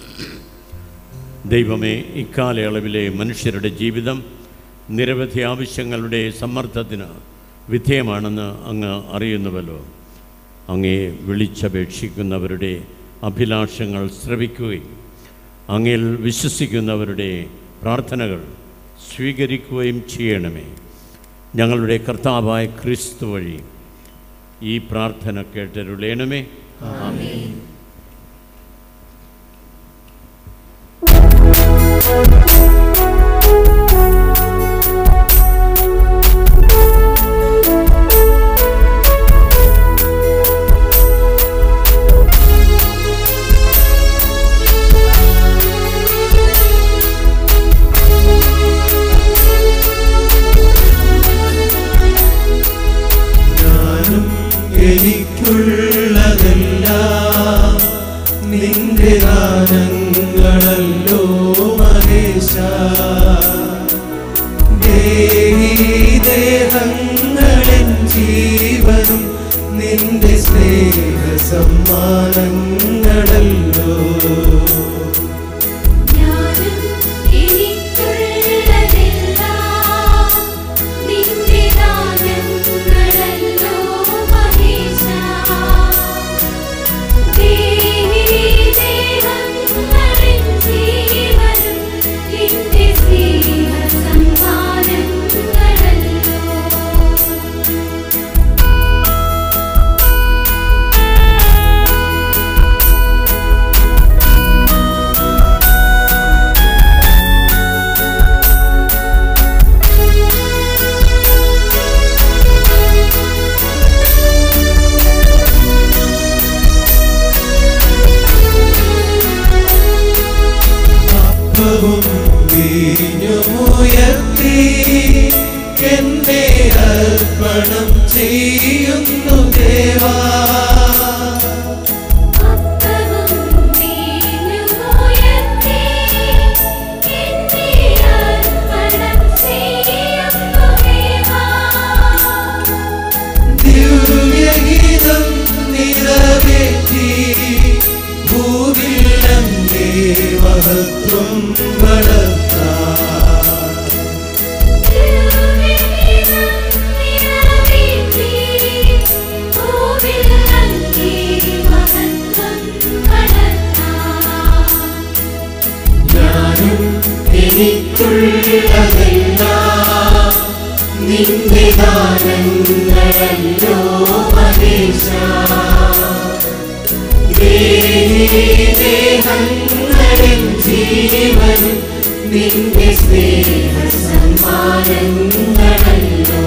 ദൈവമേ ഇക്കാലയളവിലെ മനുഷ്യരുടെ ജീവിതം നിരവധി ആവശ്യങ്ങളുടെ സമ്മർദ്ദത്തിന് വിധേയമാണെന്ന് അങ്ങ് അറിയുന്നുവല്ലോ അങ്ങേ വിളിച്ചപേക്ഷിക്കുന്നവരുടെ അഭിലാഷങ്ങൾ ശ്രവിക്കുകയും അങ്ങിൽ വിശ്വസിക്കുന്നവരുടെ പ്രാർത്ഥനകൾ സ്വീകരിക്കുകയും ചെയ്യണമേ ഞങ്ങളുടെ കർത്താവായ ക്രിസ്തു വഴി ഈ പ്രാർത്ഥന കേട്ടരുളേണമേ ആമേൻ ഞാനും എനിക്കുള്ളതെല്ലാം നിന്റെ ദാനങ്ങളല്ലോ മഹേശ ദേഹങ്ങളൻ ജീവനും നിന്റെ സ്നേഹ സമ്മാനങ്ങളല്ലോ ഞാനും എനിക്കുള്ളതെല്ലാം നിന്റെ ദാനങ്ങളല്ലോ മഹേശാ ദേഹങ്ങളിൽ ജീവനും നിന്റെ സ്നേഹ സമ്മാനങ്ങളല്ലോ അപ്പവും വീഞ്ഞുമുയർത്തി എന്നെ അർപ്പണം ചെയ്യുന്നു ദേവാ അപ്പവും വീഞ്ഞുമുയർത്തി എന്നെ അർപ്പണം ചെയ്യുന്നു ദേവാ ദിവ്യഗീതം നിറവേറ്റി ഭൂവില്ലന്റെ മഹത്വം വളർത്താം ഞാനും എനിക്കുള്ളതെല്ലാം നിന്റെ ദാനങ്ങളല്ലോ മഹേശ ദേഹങ്ങളിൽ ജീവനും നിന്റെ സ്നേഹ സമ്മാനങ്ങളല്ലോ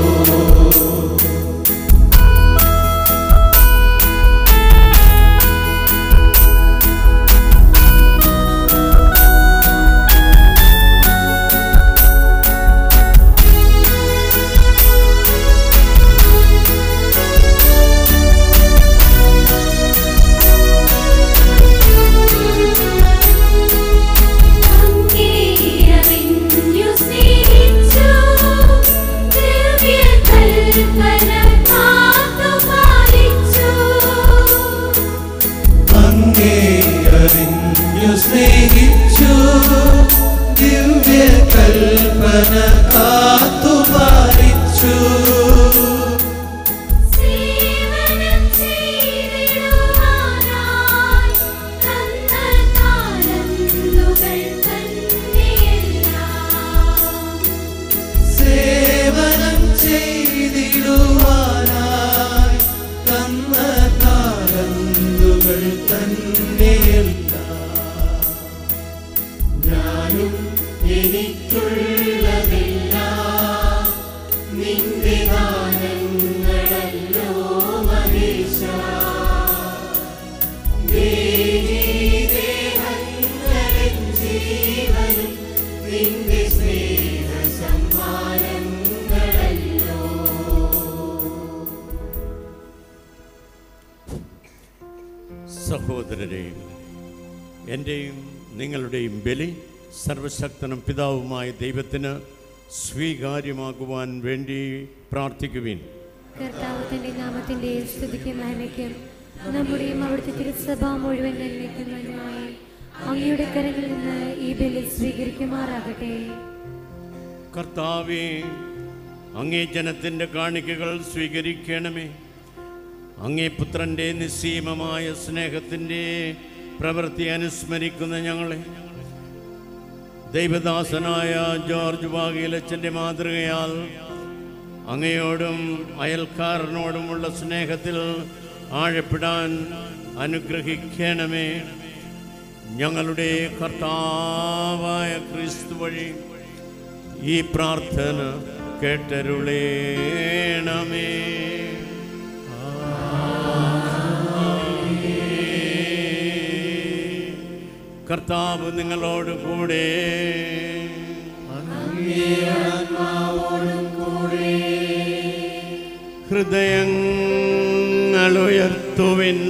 അങ്ങേയറിഞ്ഞു സ്നേഹിച്ചു എൻ്റെയും നിങ്ങളുടെയും ബലി സർവശക്തനും പിതാവുമായ ദൈവത്തിന് സ്വീകാര്യമാകുവാൻ വേണ്ടി പ്രാർത്ഥിക്കുവിൻ കർത്താവ് തന്റെ നാമത്തിന്റെ സ്തുതിക്കും മഹിമയ്ക്കും നമ്മുടെയും അവിടുത്തെ തിരുസഭ മുഴുവൻ നന്മയ്ക്കും നന്മയായി അങ്ങയുടെ കരങ്ങളിൽ നിന്ന് ഈ ബലി സ്വീകരിക്കുമാറാകട്ടെ കർത്താവേ അങ്ങേ ജനത്തിൻ്റെ കാണിക്കകൾ സ്വീകരിക്കണമേ അങ്ങേ പുത്രൻ്റെ നിസ്സീമമായ സ്നേഹത്തിൻ്റെ പ്രവൃത്തി അനുസ്മരിക്കുന്ന ഞങ്ങളെ ദൈവദാസനായ ജോർജ് വാഗീലച്ചൻ്റെ മാതൃകയാൽ അങ്ങയോടും അയൽക്കാരനോടുമുള്ള സ്നേഹത്തിൽ ആഴപ്പെടാൻ അനുഗ്രഹിക്കണമേ ഞങ്ങളുടെ കർത്താവായ ക്രിസ്തു വഴി ഈ പ്രാർത്ഥന കേട്ടരുളേണമേ കർത്താവ് നിങ്ങളോട് കൂടെ ഹൃദയങ്ങൾ ഉയർത്തുവിൻ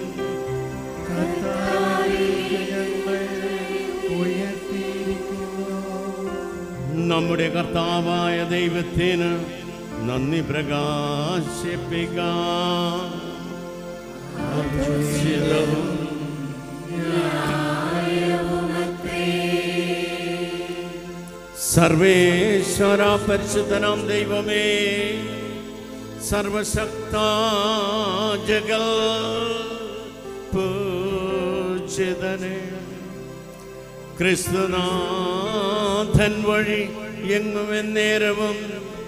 നമ്മുടെ കർത്താവായ ദൈവത്തിന് നന്ദി പ്രകാശിപ്പിക്കാം ഉചിതവും സർവേശ്വര പരിശുദ്ധനാം ദൈവമേ സർവശക്ത ജഗൽ പൂജിതനെ ക്രിസ്തുനാഥൻ വഴി എങ്ങും എന്നേരവും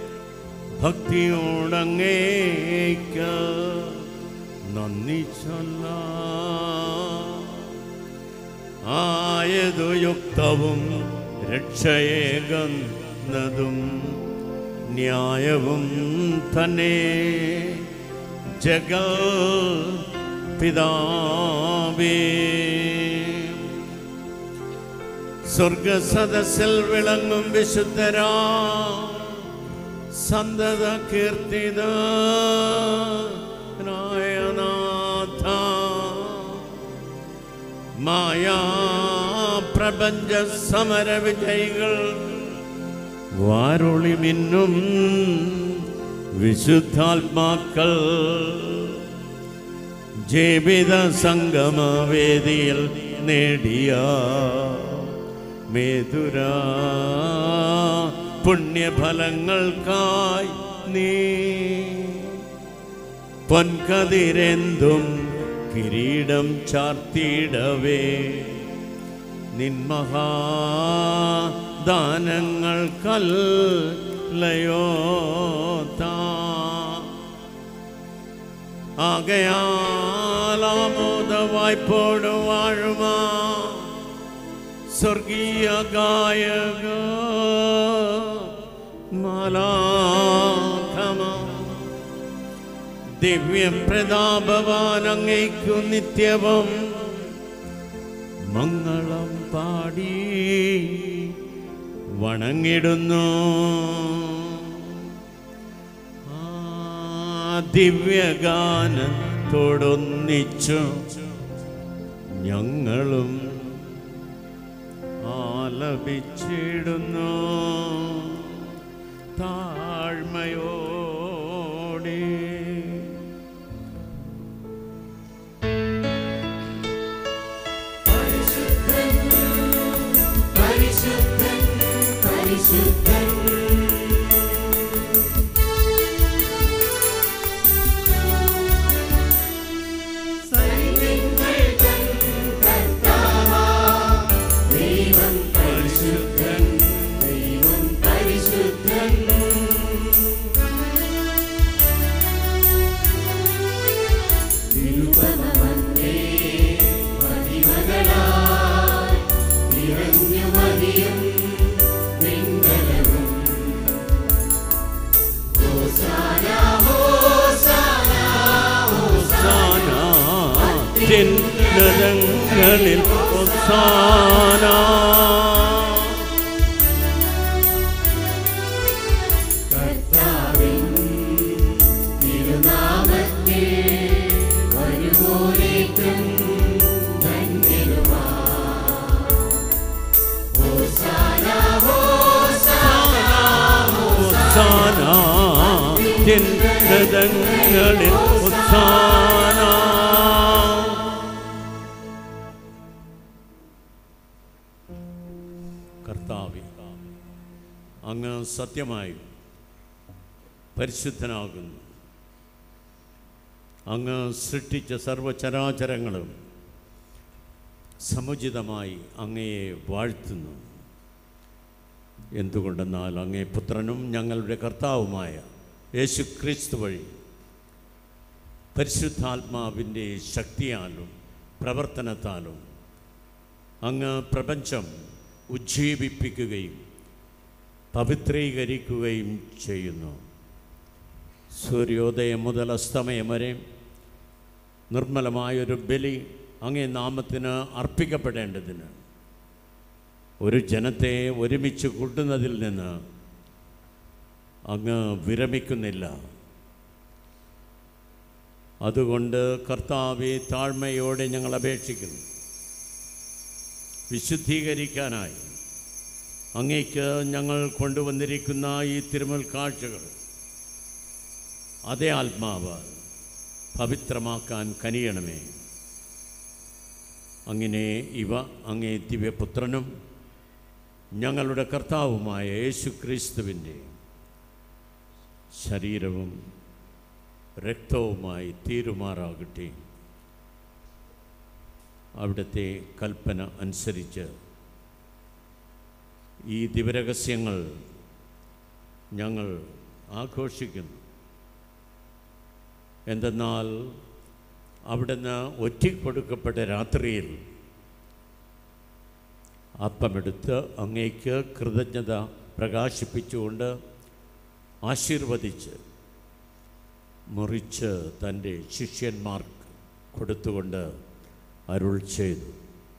ഭക്തിയോടങ്ങേക്ക് നന്ദി ചൊല്ല ആയതു യുക്തവും രക്ഷയേകുന്നതും ന്യായവും തന്നെ ജഗ പിതാവേ സ്വർഗസദസ്സിൽ വിളങ്ങും വിശുദ്ധരാ സന്തത കീർത്തിത നായനാഥ മായാ പ്രപഞ്ച സമര വിജയികൾ വാരൊളി മിന്നും വിശുദ്ധാത്മാക്കൾ ജീവിത സംഗമവേദിയിൽ നേടിയ മേതുര പുണ്യഫലങ്ങൾക്കായി നീ പൊൻകതിരെന്തും കിരീടം ചാർത്തിയിടവേ നിന്മഹാദാനങ്ങൾക്കല്ലയോ താ ആകയാലാമോദ വായ്പോട് വാഴുമാ സ്വർഗീയ ഗായക മാലാഖമ ദിവ്യപ്രതാപവാൻ അങ്ങയ്ക്കു നിത്യവും മംഗളം പാടി വണങ്ങിടുന്നു ആ ദിവ്യഗാനത്തോടൊന്നിച്ചു ഞങ്ങളും ആലപിച്ചിടുന്നു താഴ്മയോടെ പരിശുദ്ധൻ പരിശുദ്ധൻ സൈന്യങ്ങൾ തൻ കർത്താവാ ദൈവം പരിശുദ്ധൻ ദൈവം പരിശുദ്ധൻ തിരുപദമന്നേ മതിമകളായി നിറഞ്ഞു മതിയും പിൻബലവും ഹോസാന ഹോസാന ഹോസാന തിന്നതങ്ങളിൽ ഒസാന കർത്താവിൻ തിരുനാമത്തിൽ വരുവോരേറ്റം ധന്യരുമാ അത്യുന്നതങ്ങളിൽ ഉത്സാന കർത്താവെ അങ്ങ് സത്യമായും പരിശുദ്ധനാകുന്നു അങ്ങ് സൃഷ്ടിച്ച സർവചരാചരങ്ങളും സമുചിതമായി അങ്ങയെ വാഴ്ത്തുന്നു എന്തുകൊണ്ടെന്നാൽ അങ്ങേ പുത്രനും ഞങ്ങളുടെ കർത്താവുമായ യേശു ക്രിസ്തു വഴി പരിശുദ്ധാത്മാവിൻ്റെ ശക്തിയാലും പ്രവർത്തനത്താലും അങ്ങ് പ്രപഞ്ചം ഉജ്ജീവിപ്പിക്കുകയും പവിത്രീകരിക്കുകയും ചെയ്യുന്നു സൂര്യോദയം മുതൽ അസ്തമയം വരെ നിർമ്മലമായൊരു ബലി അങ്ങേ നാമത്തിന് അർപ്പിക്കപ്പെടേണ്ടതിന് ഒരു ജനത്തെ ഒരുമിച്ച് കൂട്ടുന്നതിൽ നിന്ന് അങ്ങ് വിരമിക്കുന്നില്ല അതുകൊണ്ട് കർത്താവെ താഴ്മയോടെ ഞങ്ങൾ അപേക്ഷിക്കുന്നു വിശുദ്ധീകരിക്കാനായി അങ്ങേക്ക് ഞങ്ങൾ കൊണ്ടുവന്നിരിക്കുന്ന ഈ തിരുമൽ കാഴ്ചകൾ അതേ ആത്മാവ് പവിത്രമാക്കാൻ കനിയണമേ അങ്ങനെ ഇവ അങ്ങേ ദിവ്യപുത്രനും ഞങ്ങളുടെ കർത്താവുമായ യേശു ക്രിസ്തുവിൻ്റെ ശരീരവും രക്തവുമായി തീരുമാറാകട്ടെ അവിടുത്തെ കൽപ്പന അനുസരിച്ച് ഈ ദിവരഹസ്യങ്ങൾ ഞങ്ങൾ ആഘോഷിക്കുന്നു എന്തെന്നാൽ അവിടുന്ന് ഒറ്റിക്കൊടുക്കപ്പെട്ട രാത്രിയിൽ അപ്പമെടുത്ത് അങ്ങേക്ക് കൃതജ്ഞത പ്രകാശിപ്പിച്ചുകൊണ്ട് ആശീർവദിച്ച് മുറിച്ച് തൻ്റെ ശിഷ്യന്മാർക്ക് കൊടുത്തുകൊണ്ട് അരുൾ ചെയ്തു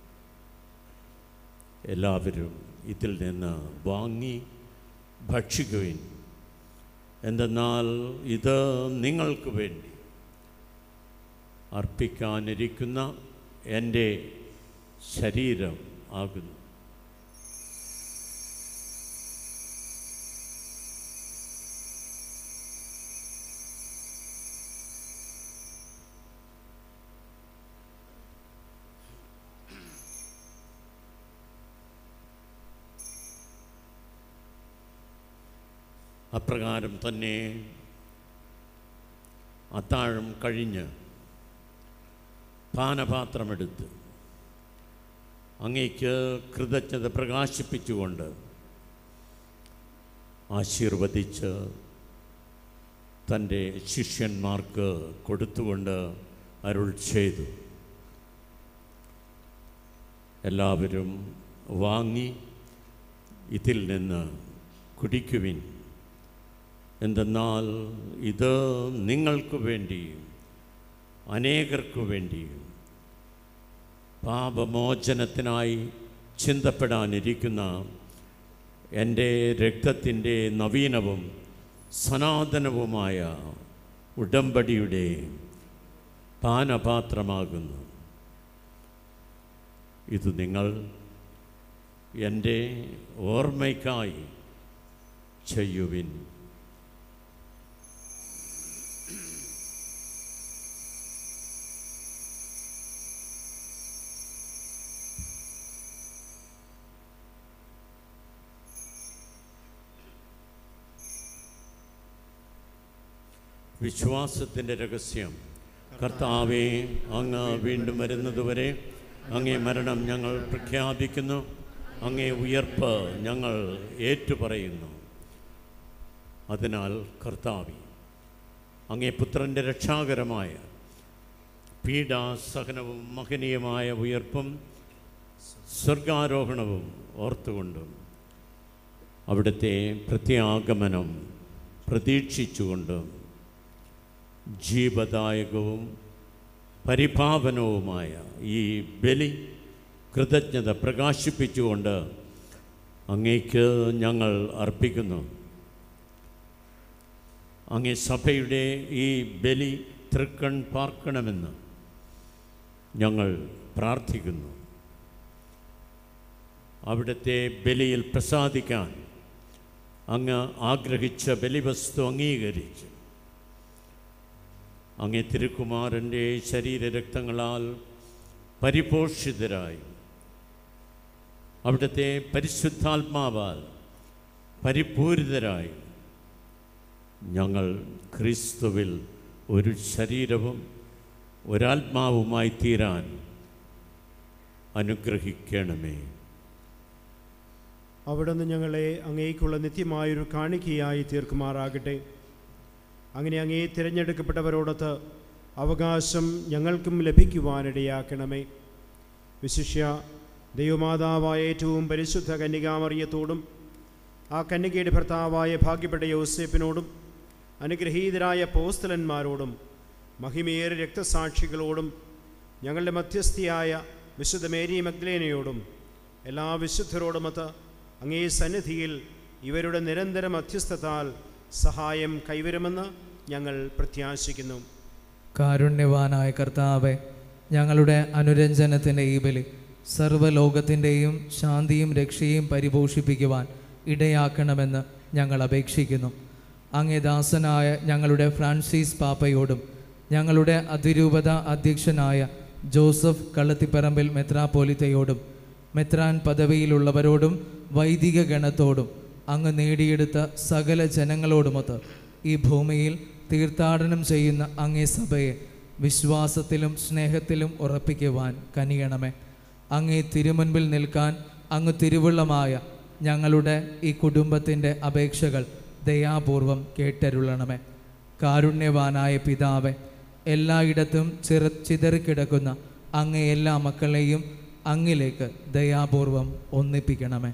എല്ലാവരും ഇതിൽ നിന്ന് വാങ്ങി ഭക്ഷിക്കുവിൻ എന്തെന്നാൽ ഇത് നിങ്ങൾക്ക് വേണ്ടി അർപ്പിക്കാനിരിക്കുന്ന എൻ്റെ ശരീരം ആകുന്നു അപ്രകാരം തന്നെ അത്താഴം കഴിഞ്ഞ് പാനപാത്രമെടുത്ത് അങ്ങേക്ക് കൃതജ്ഞത പ്രകാശിപ്പിച്ചുകൊണ്ട് ആശീർവദിച്ച് തൻ്റെ ശിഷ്യന്മാർക്ക് കൊടുത്തുകൊണ്ട് അരുൾ ചെയ്തു എല്ലാവരും വാങ്ങി ഇതിൽ നിന്ന് കുടിക്കുവിൻ എന്തെന്നാൽ ഇത് നിങ്ങൾക്ക് വേണ്ടിയും അനേകർക്കു വേണ്ടിയും പാപമോചനത്തിനായി ചിന്തപ്പെടാനിരിക്കുന്ന എൻ്റെ രക്തത്തിൻ്റെ നവീനവും സനാതനവുമായ ഉടമ്പടിയുടെ പാനപാത്രമാകുന്നു ഇത് നിങ്ങൾ എൻ്റെ ഓർമ്മയ്ക്കായി ചെയ്യുവിൻ വിശ്വാസത്തിൻ്റെ രഹസ്യം കർത്താവെ അങ്ങ് വീണ്ടും വരുന്നതുവരെ അങ്ങേ മരണം ഞങ്ങൾ പ്രഖ്യാപിക്കുന്നു അങ്ങേ ഉയർപ്പ് ഞങ്ങൾ ഏറ്റുപറയുന്നു അതിനാൽ കർത്താവി അങ്ങേ പുത്രൻ്റെ രക്ഷാകരമായ പീഡാസഹനവും മഹനീയമായ ഉയർപ്പും സ്വർഗാരോഹണവും ഓർത്തുകൊണ്ടും അവിടുത്തെ പ്രത്യാഗമനം പ്രതീക്ഷിച്ചുകൊണ്ടും ജീവദായകവും പരിപാവനവുമായ ഈ ബലി കൃതജ്ഞത പ്രകാശിപ്പിച്ചുകൊണ്ട് അങ്ങേക്ക് ഞങ്ങൾ അർപ്പിക്കുന്നു അങ്ങേ സഭയുടെ ഈ ബലി തൃക്കൺ പാർക്കണമെന്ന് ഞങ്ങൾ പ്രാർത്ഥിക്കുന്നു അവിടുത്തെ ബലിയിൽ പ്രസാദിക്കാൻ അങ്ങ് ആഗ്രഹിച്ച ബലിവസ്തു അംഗീകരിച്ച് അങ്ങേ തിരുക്കുമാരൻ്റെ ശരീരരക്തങ്ങളാൽ പരിപോഷിതരായി അവിടുത്തെ പരിശുദ്ധാത്മാവാൽ പരിപൂരിതരായി ഞങ്ങൾ ക്രിസ്തുവിൽ ഒരു ശരീരവും ഒരാത്മാവുമായി തീരാൻ അനുഗ്രഹിക്കണമേ അവിടുന്ന് ഞങ്ങളെ അങ്ങേക്കുള്ള നിത്യമായൊരു കാണിക്കയായി തീർക്കുമാറാകട്ടെ അങ്ങനെ അങ്ങേ തിരഞ്ഞെടുക്കപ്പെട്ടവരോടൊത്ത് അവകാശം ഞങ്ങൾക്കും ലഭിക്കുവാനിടയാക്കണമേ വിശിഷ്യ ദൈവമാതാവായ ഏറ്റവും പരിശുദ്ധ കന്യകാമറിയത്തോടും ആ കന്യകയുടെ ഭർത്താവായ ഭാഗ്യപ്പെട്ട യോസേപ്പിനോടും അനുഗ്രഹീതരായ പോസ്തലന്മാരോടും മഹിമേറിയ രക്തസാക്ഷികളോടും ഞങ്ങളുടെ മധ്യസ്ഥയായ വിശുദ്ധ മേരി മഗ്ലേനയോടും എല്ലാ വിശുദ്ധരോടുമൊത്ത് അങ്ങേ സന്നിധിയിൽ ഇവരുടെ നിരന്തര മധ്യസ്ഥത്താൽ സഹായം കൈവരുമെന്ന് ഞങ്ങൾ പ്രത്യാശിക്കുന്നു കാരുണ്യവാനായ കർത്താവെ ഞങ്ങളുടെ അനുരഞ്ജനത്തിൻ്റെ ഈ ബലി സർവ്വലോകത്തിൻ്റെയും ശാന്തിയും രക്ഷയും പരിപോഷിപ്പിക്കുവാൻ ഇടയാക്കണമെന്ന് ഞങ്ങൾ അപേക്ഷിക്കുന്നു അങ്ങേ ദാസനായ ഞങ്ങളുടെ ഫ്രാൻസിസ് പാപ്പയോടും ഞങ്ങളുടെ അതിരൂപത അധ്യക്ഷനായ ജോസഫ് കള്ളത്തിപ്പറമ്പിൽ മെത്രാപ്പോലിത്തയോടും മെത്രാൻ പദവിയിലുള്ളവരോടും വൈദിക ഗണത്തോടും അങ്ങ് നേടിയെടുത്ത സകല ജനങ്ങളോടുമൊത്ത് ഈ ഭൂമിയിൽ തീർത്ഥാടനം ചെയ്യുന്ന അങ്ങേ സഭയെ വിശ്വാസത്തിലും സ്നേഹത്തിലും ഉറപ്പിക്കുവാൻ കനിയണമേ അങ്ങേ തിരുമുൻപിൽ നിൽക്കാൻ അങ്ങ് തിരുവുള്ളമായ ഞങ്ങളുടെ ഈ കുടുംബത്തിൻ്റെ അപേക്ഷകൾ ദയാപൂർവം കേട്ടരുളണമേ കാരുണ്യവാനായ പിതാവെ എല്ലായിടത്തും ചിറ ചിതറിക്കിടക്കുന്ന അങ്ങേ എല്ലാ മക്കളെയും അങ്ങിലേക്ക് ദയാപൂർവം ഒന്നിപ്പിക്കണമേ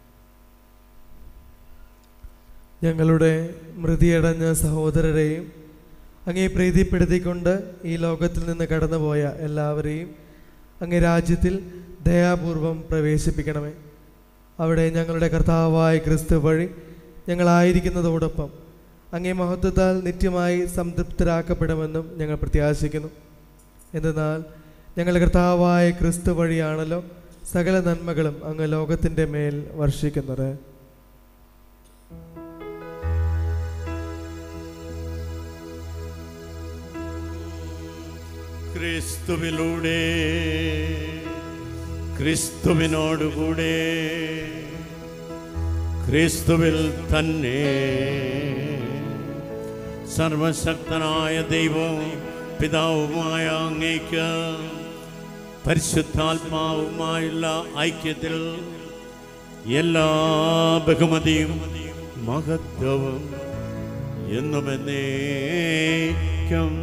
ഞങ്ങളുടെ മൃതിയടഞ്ഞ സഹോദരരെയും അങ്ങേ പ്രീതിപ്പെടുത്തിക്കൊണ്ട് ഈ ലോകത്തിൽ നിന്ന് കടന്നുപോയ എല്ലാവരെയും അങ്ങേ രാജ്യത്തിൽ ദയാപൂർവം പ്രവേശിപ്പിക്കണമേ അവിടെ ഞങ്ങളുടെ കർത്താവായ ക്രിസ്തു വഴി ഞങ്ങളായിരിക്കുന്നതോടൊപ്പം അങ്ങേ മഹത്വത്താൽ നിത്യമായി സംതൃപ്തരാക്കപ്പെടുമെന്നും ഞങ്ങൾ പ്രത്യാശിക്കുന്നു എന്തെന്നാൽ ഞങ്ങളുടെ കർത്താവായ ക്രിസ്തു വഴിയാണല്ലോ സകല നന്മകളും അങ്ങ് ലോകത്തിൻ്റെ മേൽ വർഷിക്കുന്നത് ക്രിസ്തുവിലൂടെ ക്രിസ്തുവിനോടുകൂടെ ക്രിസ്തുവിൽ തന്നെ സർവശക്തനായ ദൈവവും പിതാവുമായ അങ്ങേക്ക് പരിശുദ്ധാത്മാവുമായുള്ള ഐക്യത്തിൽ എല്ലാ ബഹുമതിയും മഹത്വവും എന്നുമെന്നേക്കും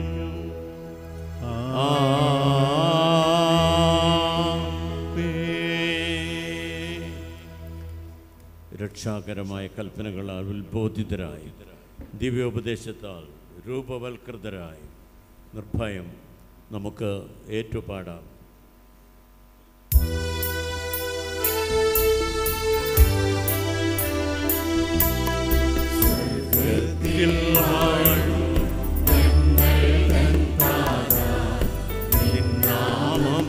രക്ഷാകരമായ കൽപ്പനകളാൽ ഉത്ബോധിതരായി ദിവ്യോപദേശത്താൽ രൂപവൽകൃതരായി നിർഭയം നമുക്ക് ഏറ്റുപാടാം സ്വർഗ്ഗത്തിൽ വാഴും നാമം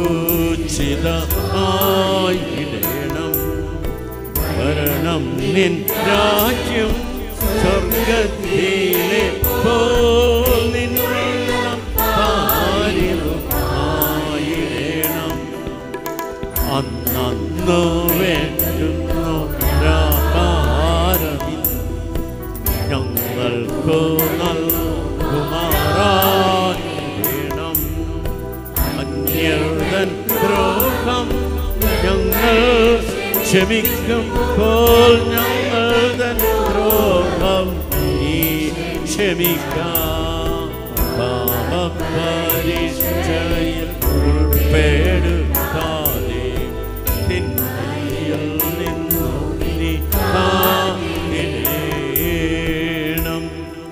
പൂജിതമായിടണം വരണം നിൻ രാജ്യം സ്വർഗത്തിലെ പോൽ നിൻ വെള്ളം പാരിതമായിടണം അന്നു വേണ്ടുന്നു രാഹാരമിൽ ഞങ്ങൾക്കു നൽകുമാറായിടണം അന്യർതൻ ദ്രോഹം ഞങ്ങൾ ക്ഷമിക്കുമ്പോൾ ഞങ്ങൾ തൻ ദ്രോഹം നീ ക്ഷമിക്കാം പാപപരിചയിൽ ഉൾപ്പെടുത്താതെ തിന്മയിൽ നിന്നു നീ കാത്തിടേണം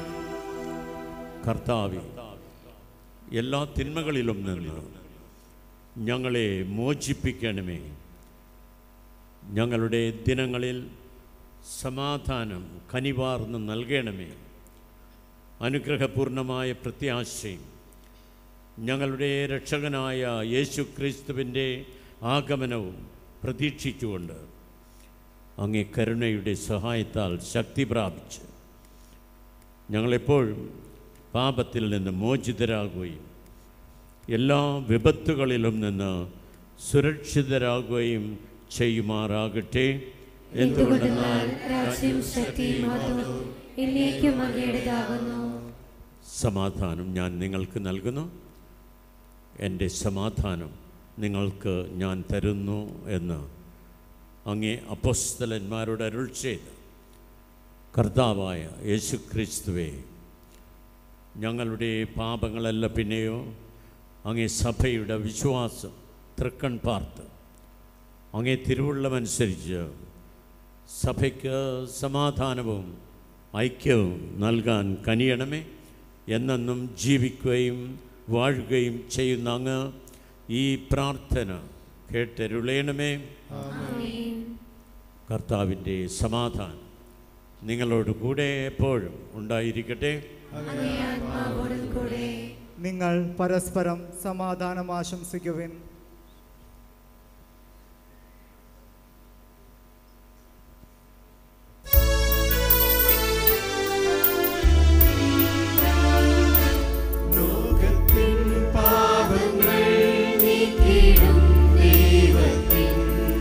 കർത്താവി എല്ലാ തിന്മകളിലും നിന്ന് ഞങ്ങളെ മോചിപ്പിക്കണമേ ഞങ്ങളുടെ ദിനങ്ങളിൽ സമാധാനം കനിവാർന്ന് നൽകണമേ അനുഗ്രഹപൂർണമായ പ്രത്യാശയും ഞങ്ങളുടെ രക്ഷകനായ യേശു ക്രിസ്തുവിൻ്റെ ആഗമനവും പ്രതീക്ഷിച്ചുകൊണ്ട് അങ്ങേ കരുണയുടെ സഹായത്താൽ ശക്തി പ്രാപിച്ച് ഞങ്ങളെപ്പോഴും പാപത്തിൽ നിന്ന് മോചിതരാകുകയും എല്ലാ വിപത്തുകളിലും നിന്ന് സുരക്ഷിതരാകുകയും ചെയ്യുമാറാകട്ടെ എന്തുകൊണ്ടെന്നാൽ എന്തുകൊണ്ടെന്നാൽ രാജ്യം ശക്തിയും മഹത്വവും എന്നേക്കും അങ്ങയുടേതാകുന്നു സമാധാനം ഞാൻ നിങ്ങൾക്ക് നൽകുന്നു എൻ്റെ സമാധാനം നിങ്ങൾക്ക് ഞാൻ തരുന്നു എന്ന് അങ്ങേ അപ്പോസ്തലന്മാരോട് അരുൾ ചെയ്ത് കർത്താവായ യേശുക്രിസ്തുവേ ഞങ്ങളുടെ പാപങ്ങളല്ല പിന്നെയോ അങ്ങേ സഭയുടെ വിശ്വാസം തൃക്കൺ പാർത്ത് അങ്ങേ തിരുവുള്ളമനുസരിച്ച് സഭയ്ക്ക് സമാധാനവും ഐക്യവും നൽകാൻ കനിയണമേ എന്നെന്നും ജീവിക്കുകയും വാഴുകയും ചെയ്യുന്ന അങ്ങ് ഈ പ്രാർത്ഥന കേട്ടരുളയണമേ കർത്താവിൻ്റെ സമാധാനം നിങ്ങളോട് കൂടെ എപ്പോഴും ഉണ്ടായിരിക്കട്ടെ അങ്ങേ ആത്മാവോടും കൂടെ നിങ്ങൾ പരസ്പരം സമാധാനം ആശംസിക്കുവിൻ ലോകത്തിൻ പാപങ്ങൾ നീക്കിടും ദൈവത്തിൻ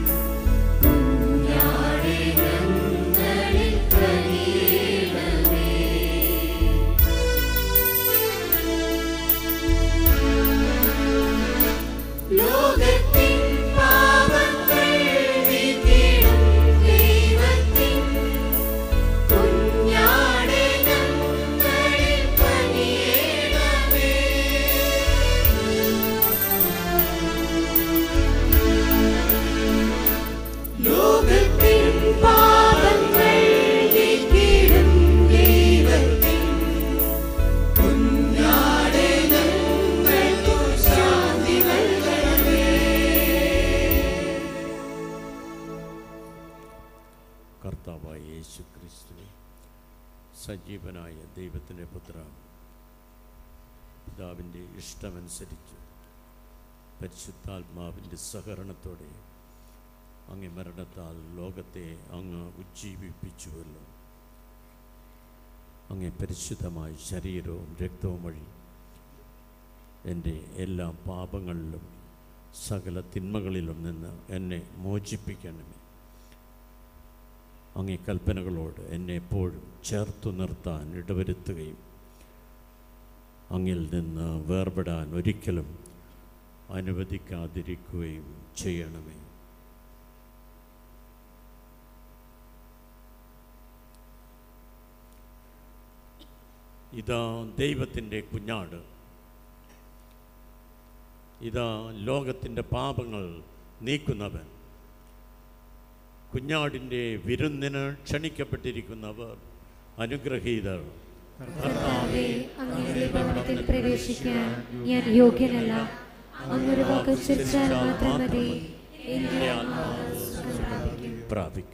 കുഞ്ഞാടേ ഞങ്ങളിൽ കനിയണമേ ലോകത്തിൻ പാപങ്ങൾ നീക്കിടും ദൈവത്തിൻ കുഞ്ഞാടേ ഞങ്ങളിൽ കനിയണമേ ലോകത്തിൻ പാപങ്ങൾ നീക്കിടും ദൈവത്തിൻ കുഞ്ഞാടേ ഞങ്ങൾക്കു ശാന്തി നൽകണമേ കർത്താവായ യേശു ക്രിസ്തുവെ സജീവനായ ദൈവത്തിൻ്റെ പുത്ര പിതാവിൻ്റെ ഇഷ്ടമനുസരിച്ച് പരിശുദ്ധാത്മാവിൻ്റെ സഹകരണത്തോടെ അങ്ങേ മരണത്താൽ ലോകത്തെ അങ്ങ് ഉജ്ജീവിപ്പിച്ചുവല്ലോ അങ്ങേ പരിശുദ്ധമായ ശരീരവും രക്തവും വഴി എൻ്റെ എല്ലാ പാപങ്ങളിലും സകല തിന്മകളിലും നിന്ന് എന്നെ മോചിപ്പിക്കണമേ അങ്ങേ കൽപ്പനകളോട് എന്നെ എപ്പോഴും ചേർത്തു നിർത്താൻ ഇടവരുത്തുകയും അങ്ങിൽ നിന്ന് വേർപെടാൻ ഒരിക്കലും അനുവദിക്കാതിരിക്കുകയും ചെയ്യണമേ ഇതാ ദൈവത്തിൻ്റെ കുഞ്ഞാട് ഇതാ ലോകത്തിൻ്റെ പാപങ്ങൾ നീക്കുന്നവൻ കുഞ്ഞാടിൻ്റെ വിരുന്നിന് ക്ഷണിക്കപ്പെട്ടിരിക്കുന്നവർ അനുഗ്രഹീതർ കർത്താവേ അങ്ങയുടെ ഭവനത്തിൽ പ്രവേശിക്കാൻ ഞാൻ യോഗ്യനല്ല അങ്ങൊരു വാക്ക് ഉച്ചരിച്ചാൽ മാത്രം മതി എന്റെ ആത്മാവ് സുഖം പ്രാപിക്കും പ്രാപിക്കും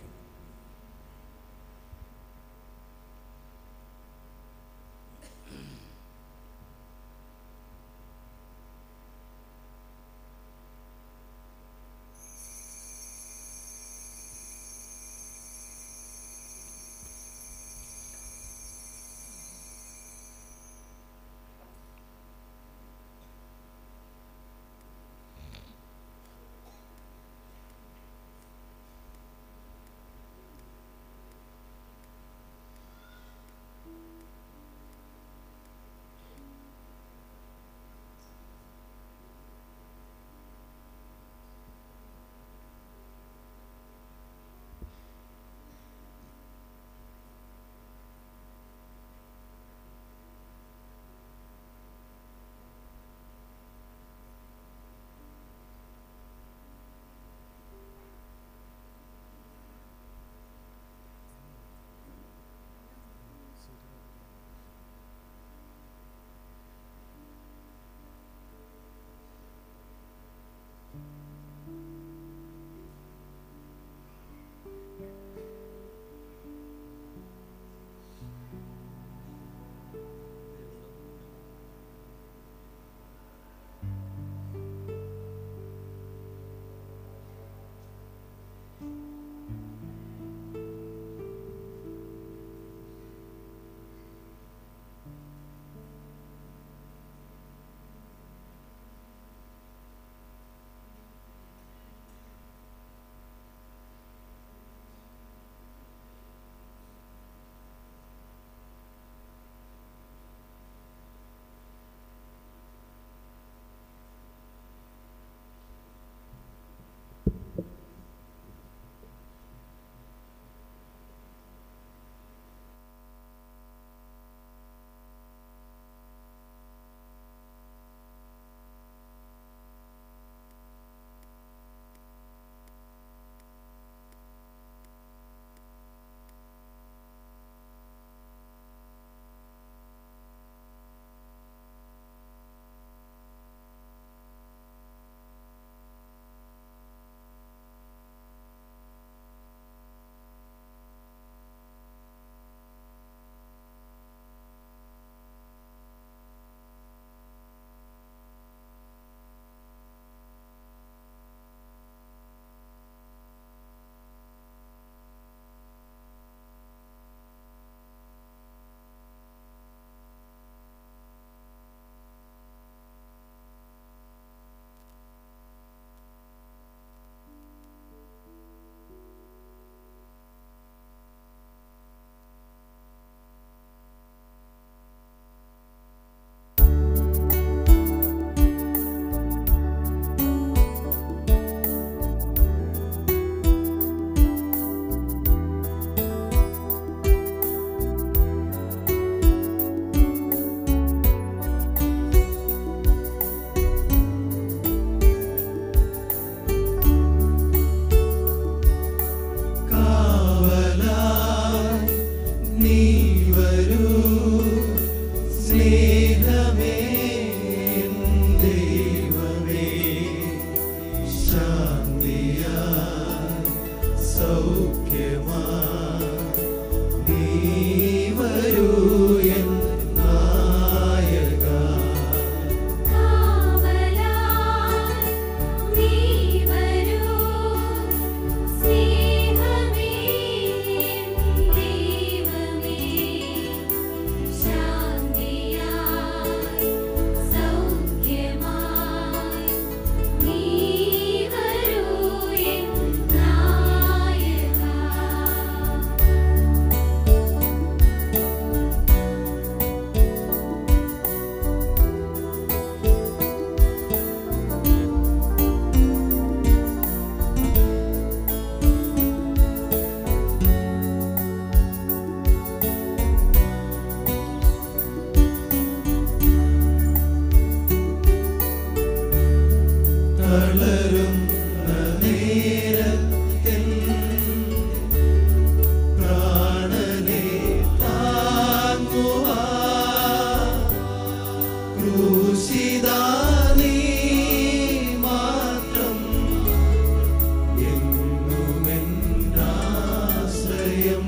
സൗഖ്യമാ നീ വരൂ എൻ നായക കാവലാ നീ വരൂ സ്നേഹമേ ദൈവമേ ശാന്തിയായി സൗഖ്യമായി നീ വരൂ എൻ നായക തളരുന്ന നേരത്തിൻ പ്രാണനെ താങ്ങുവാ ക്രൂശിതാ നീ മാത്രം എന്നുമെന്നാശ്രയം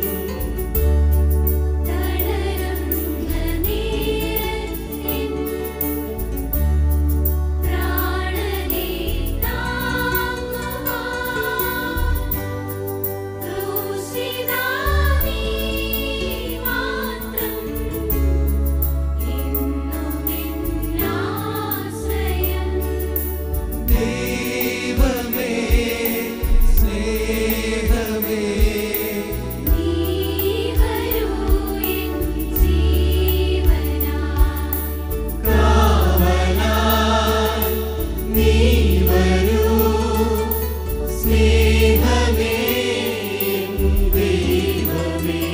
തളരുന്ന നേരത്തിൻ പ്രാണനെ താങ്ങുവാൻ ക്രൂശിതാ നീ മാത്രം എന്നുമെന്നാശ്രയം ദൈവമേ സ്നേഹമേ നീ വരൂ എൻ ജീവനാ കാവലായി നീ വരൂ സ്നേഹമേ എൻ ദൈവമേ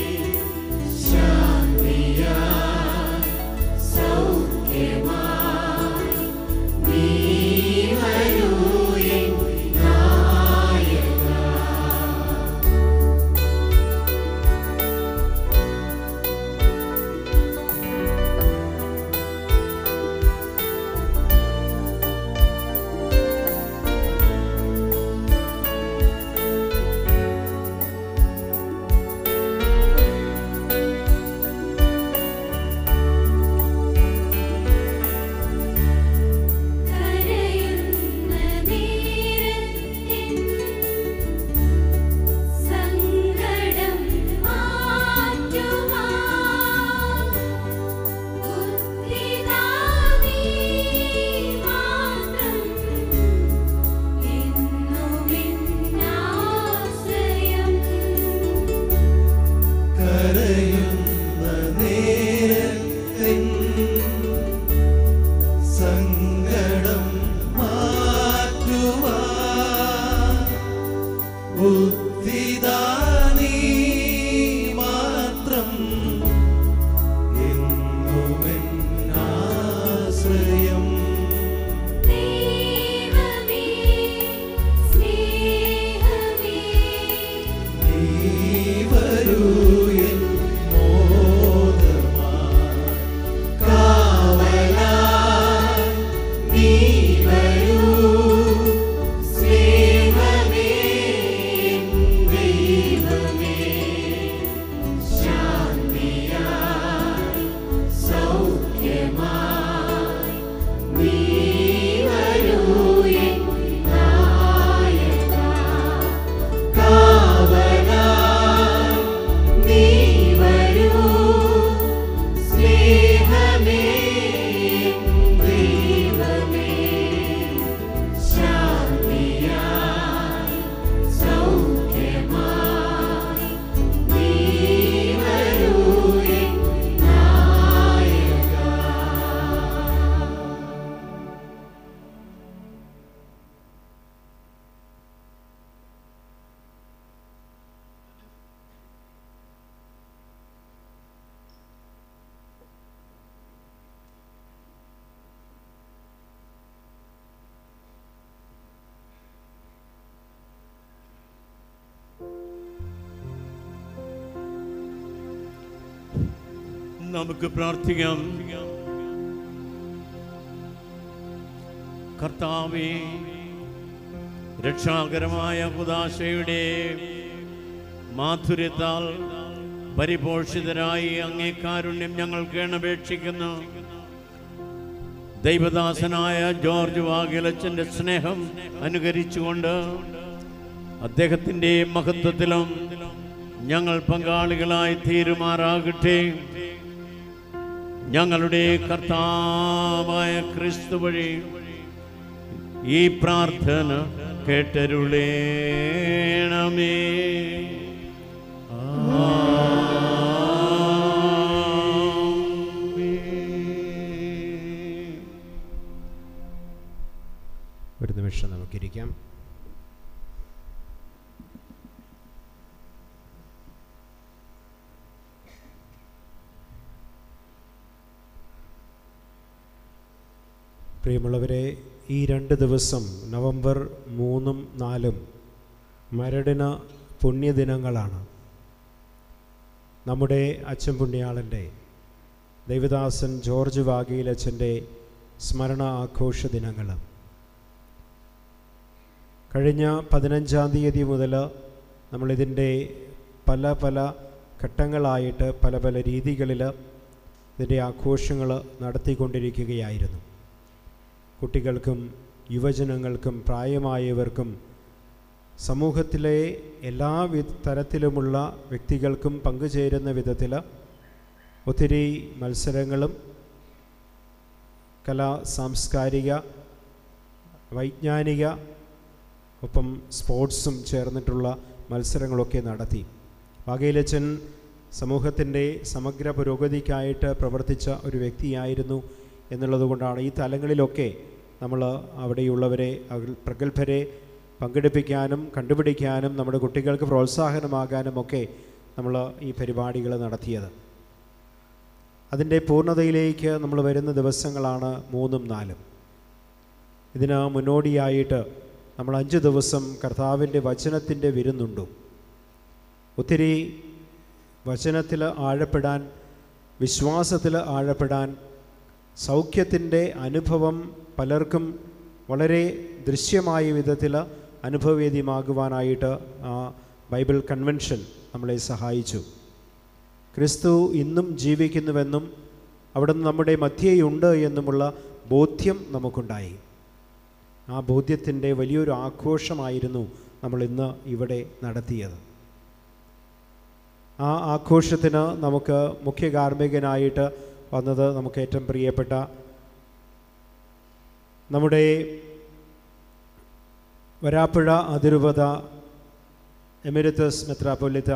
ശാന്തിയായി സൗഖ്യമായി നീ വരൂ എൻ നായക കരയുന്ന നേരത്തിൻ സങ്കടം മാറ്റുവാൻ ബുദ്ധിദാ നീ മാത്രം എന്നുമെന്നാശ്രയം കരയുന്ന നേരത്തിൻ സങ്കടം മാറ്റുവാൻ ബുദ്ധിദാ നീ മാത്രം എന്നുമെന്നാശ്രയം ദൈവമേ സ്നേഹമേ നീ വരൂ എൻ മോദമായി കാവലായി നീ വരൂ സ്നേഹമേ എൻ ദൈവമേ ശാന്തിയായി സൗഖ്യമായി നീ വരൂ എൻ നായക കാവലായി നീ വരൂ സ്നേഹമേ എൻ ദൈവമേ ശാന്തിയായി സൗഖ്യമായി നീ വരൂ എൻ നായക നമുക്ക് പ്രാർത്ഥിക്കാം കർത്താവേ രക്ഷാകരമായ കുദാശയുടെ മാധുര്യത്താൽ പരിപോഷിതരായി അങ്ങേ കാരുണ്യം ഞങ്ങൾ കേണപേക്ഷിക്കുന്നു ദൈവദാസനായ ജോർജ് വാഗിലച്ചൻ്റെ സ്നേഹം അനുകരിച്ചുകൊണ്ട് അദ്ദേഹത്തിൻ്റെ മഹത്വത്തിലും ഞങ്ങൾ പങ്കാളികളായി തീരുമാറാകട്ടെ ഞങ്ങളുടെ കർത്താവായ ക്രിസ്തു വഴി ഈ പ്രാർത്ഥന കേട്ടരുളേണമേ ഒരു നിമിഷം നമുക്കിരിക്കാം പ്രിയമുള്ളവരെ ഈ രണ്ട് ദിവസം നവംബർ മൂന്നും നാലും മരടിന പുണ്യദിനങ്ങളാണ് നമ്മുടെ അച്ഛൻ പുണ്യാളൻ്റെ ദൈവദാസൻ ജോർജ് വാഗീലച്ഛൻ്റെ സ്മരണ ആഘോഷ ദിനങ്ങൾ കഴിഞ്ഞ പതിനഞ്ചാം തീയതി മുതൽ നമ്മളിതിൻ്റെ പല പല ഘട്ടങ്ങളായിട്ട് പല പല രീതികളിൽ ഇതിൻ്റെ ആഘോഷങ്ങൾ നടത്തിക്കൊണ്ടിരിക്കുകയായിരുന്നു കുട്ടികൾക്കും യുവജനങ്ങൾക്കും പ്രായമായവർക്കും സമൂഹത്തിലെ എല്ലാ വി തരത്തിലുമുള്ള വ്യക്തികൾക്കും പങ്കുചേരുന്ന വിധത്തിൽ ഒത്തിരി മത്സരങ്ങളും കലാ സാംസ്കാരിക വൈജ്ഞാനിക ഒപ്പം സ്പോർട്സും ചേർന്നിട്ടുള്ള മത്സരങ്ങളൊക്കെ നടത്തി വാകയിലച്ചൻ സമൂഹത്തിൻ്റെ സമഗ്ര പുരോഗതിക്കായിട്ട് പ്രവർത്തിച്ച ഒരു വ്യക്തിയായിരുന്നു എന്നുള്ളത് കൊണ്ടാണ് ഈ തലങ്ങളിലൊക്കെ നമ്മൾ അവിടെയുള്ളവരെ അവർ പ്രഗത്ഭരെ പങ്കെടുപ്പിക്കാനും കണ്ടുപിടിക്കാനും നമ്മുടെ കുട്ടികൾക്ക് പ്രോത്സാഹനമാകാനും ഒക്കെ നമ്മൾ ഈ പരിപാടികൾ നടത്തിയത് അതിൻ്റെ പൂർണ്ണതയിലേക്ക് നമ്മൾ വരുന്ന ദിവസങ്ങളാണ് മൂന്നും നാലും ഇതിന് മുന്നോടിയായിട്ട് നമ്മൾ അഞ്ച് ദിവസം കർത്താവിൻ്റെ വചനത്തിൻ്റെ വിരുന്നുണ്ടു ഒത്തിരി വചനത്തിൽ ആഴപ്പെടാൻ വിശ്വാസത്തിൽ ആഴപ്പെടാൻ സൗഖ്യത്തിൻ്റെ അനുഭവം പലർക്കും വളരെ ദൃശ്യമായ വിധത്തിൽ അനുഭവവേദ്യമാകുവാനായിട്ട് ആ ബൈബിൾ കൺവെൻഷൻ നമ്മളെ സഹായിച്ചു ക്രിസ്തു ഇന്നും ജീവിക്കുന്നുവെന്നും അവിടുന്ന് നമ്മുടെ മധ്യയുണ്ട് എന്നുമുള്ള ബോധ്യം നമുക്കുണ്ടായി ആ ബോധ്യത്തിൻ്റെ വലിയൊരു ആഘോഷമായിരുന്നു നമ്മൾ ഇന്ന് ഇവിടെ നടത്തിയത് ആ ആഘോഷത്തിന് നമുക്ക് മുഖ്യ കാർമ്മികനായിട്ട് വന്നത് നമുക്ക് ഏറ്റവും പ്രിയപ്പെട്ട നമ്മുടെ വരാപ്പുഴ അതിരൂപത എമിരത്തസ് മെത്രാപ്പൊലിത്ത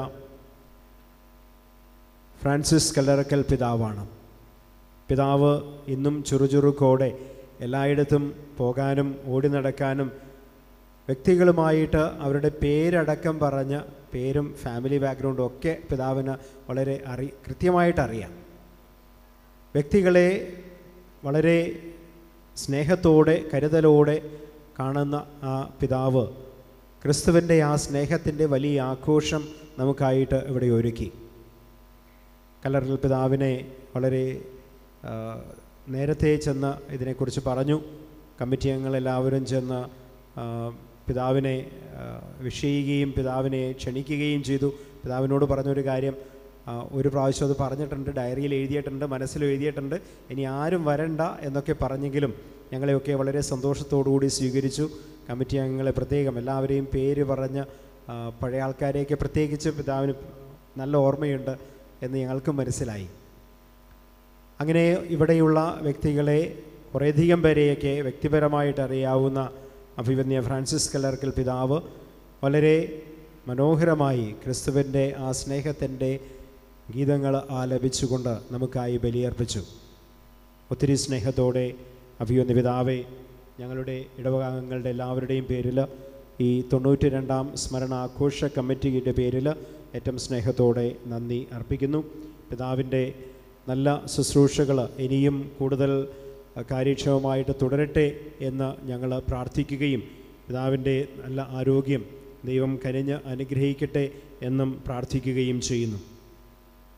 ഫ്രാൻസിസ് കല്ലറക്കൽ പിതാവാണ് പിതാവ് ഇന്നും ചുറുചുറുക്കോടെ എല്ലായിടത്തും പോകാനും ഓടി നടക്കാനും വ്യക്തികളുമായിട്ട് അവരുടെ പേരടക്കം പറഞ്ഞ് പേരും ഫാമിലി ബാക്ക്ഗ്രൗണ്ടും ഒക്കെ പിതാവിന് വളരെ അറി കൃത്യമായിട്ട് അറിയാം വ്യക്തികളെ വളരെ സ്നേഹത്തോടെ കരുതലോടെ കാണുന്ന ആ പിതാവ് ക്രിസ്തുവിൻ്റെ ആ സ്നേഹത്തിൻ്റെ വലിയ ആഘോഷം നമുക്കായിട്ട് ഇവിടെ ഒരുക്കി കല്ലറിൽ പിതാവിനെ വളരെ ആ, നേരത്തെ ചെന്ന് ഇതിനെക്കുറിച്ച് പറഞ്ഞു കമ്മിറ്റി അംഗങ്ങളെല്ലാവരും ചെന്ന് ആ, പിതാവിനെ ആ, വിഷ് ചെയ്യുകയും പിതാവിനെ ക്ഷണിക്കുകയും ചെയ്തു പിതാവിനോട് പറഞ്ഞൊരു കാര്യം ആ, ഒരു പ്രാവശ്യം അത് പറഞ്ഞിട്ടുണ്ട് ഡയറിയിൽ എഴുതിയിട്ടുണ്ട് മനസ്സിൽ എഴുതിയിട്ടുണ്ട് ഇനി ആരും വരണ്ട എന്നൊക്കെ പറഞ്ഞെങ്കിലും ഞങ്ങളെയൊക്കെ വളരെ സന്തോഷത്തോടുകൂടി സ്വീകരിച്ചു കമ്മിറ്റി അംഗങ്ങളെ പ്രത്യേകം എല്ലാവരെയും പേര് പറഞ്ഞ് ആ, പഴയ ആൾക്കാരെയൊക്കെ പ്രത്യേകിച്ച് പിതാവിന് നല്ല ഓർമ്മയുണ്ട് എന്ന് ഞങ്ങൾക്കും മനസ്സിലായി അങ്ങനെ ഇവിടെയുള്ള വ്യക്തികളെ കുറേയധികം പേരെയൊക്കെ വ്യക്തിപരമായിട്ട് അറിയാവുന്ന അഭിവന്യ ഫ്രാൻസിസ് കല്ലർക്കൽ പിതാവ് വളരെ മനോഹരമായി ക്രിസ്തുവിൻ്റെ ആ സ്നേഹത്തിൻ്റെ ഗീതങ്ങൾ ആലപിച്ചുകൊണ്ട് നമുക്കായി ബലിയർപ്പിച്ചു ഒത്തിരി സ്നേഹത്തോടെ അഭിവന്യ പിതാവെ ഞങ്ങളുടെ ഇടവകാംഗങ്ങളുടെ എല്ലാവരുടെയും പേരിൽ ഈ തൊണ്ണൂറ്റി രണ്ടാം സ്മരണാഘോഷ കമ്മിറ്റിയുടെ പേരിൽ ഏറ്റവും സ്നേഹത്തോടെ നന്ദി അർപ്പിക്കുന്നു പിതാവിൻ്റെ നല്ല ശുശ്രൂഷകൾ ഇനിയും കൂടുതൽ അഹ്, കാര്യക്ഷമമായിട്ട് തുടരട്ടെ എന്ന് ഞങ്ങൾ പ്രാർത്ഥിക്കുകയും പിതാവിൻ്റെ നല്ല ആരോഗ്യം ദൈവം കനിഞ്ഞ് അനുഗ്രഹിക്കട്ടെ എന്നും പ്രാർത്ഥിക്കുകയും ചെയ്യുന്നു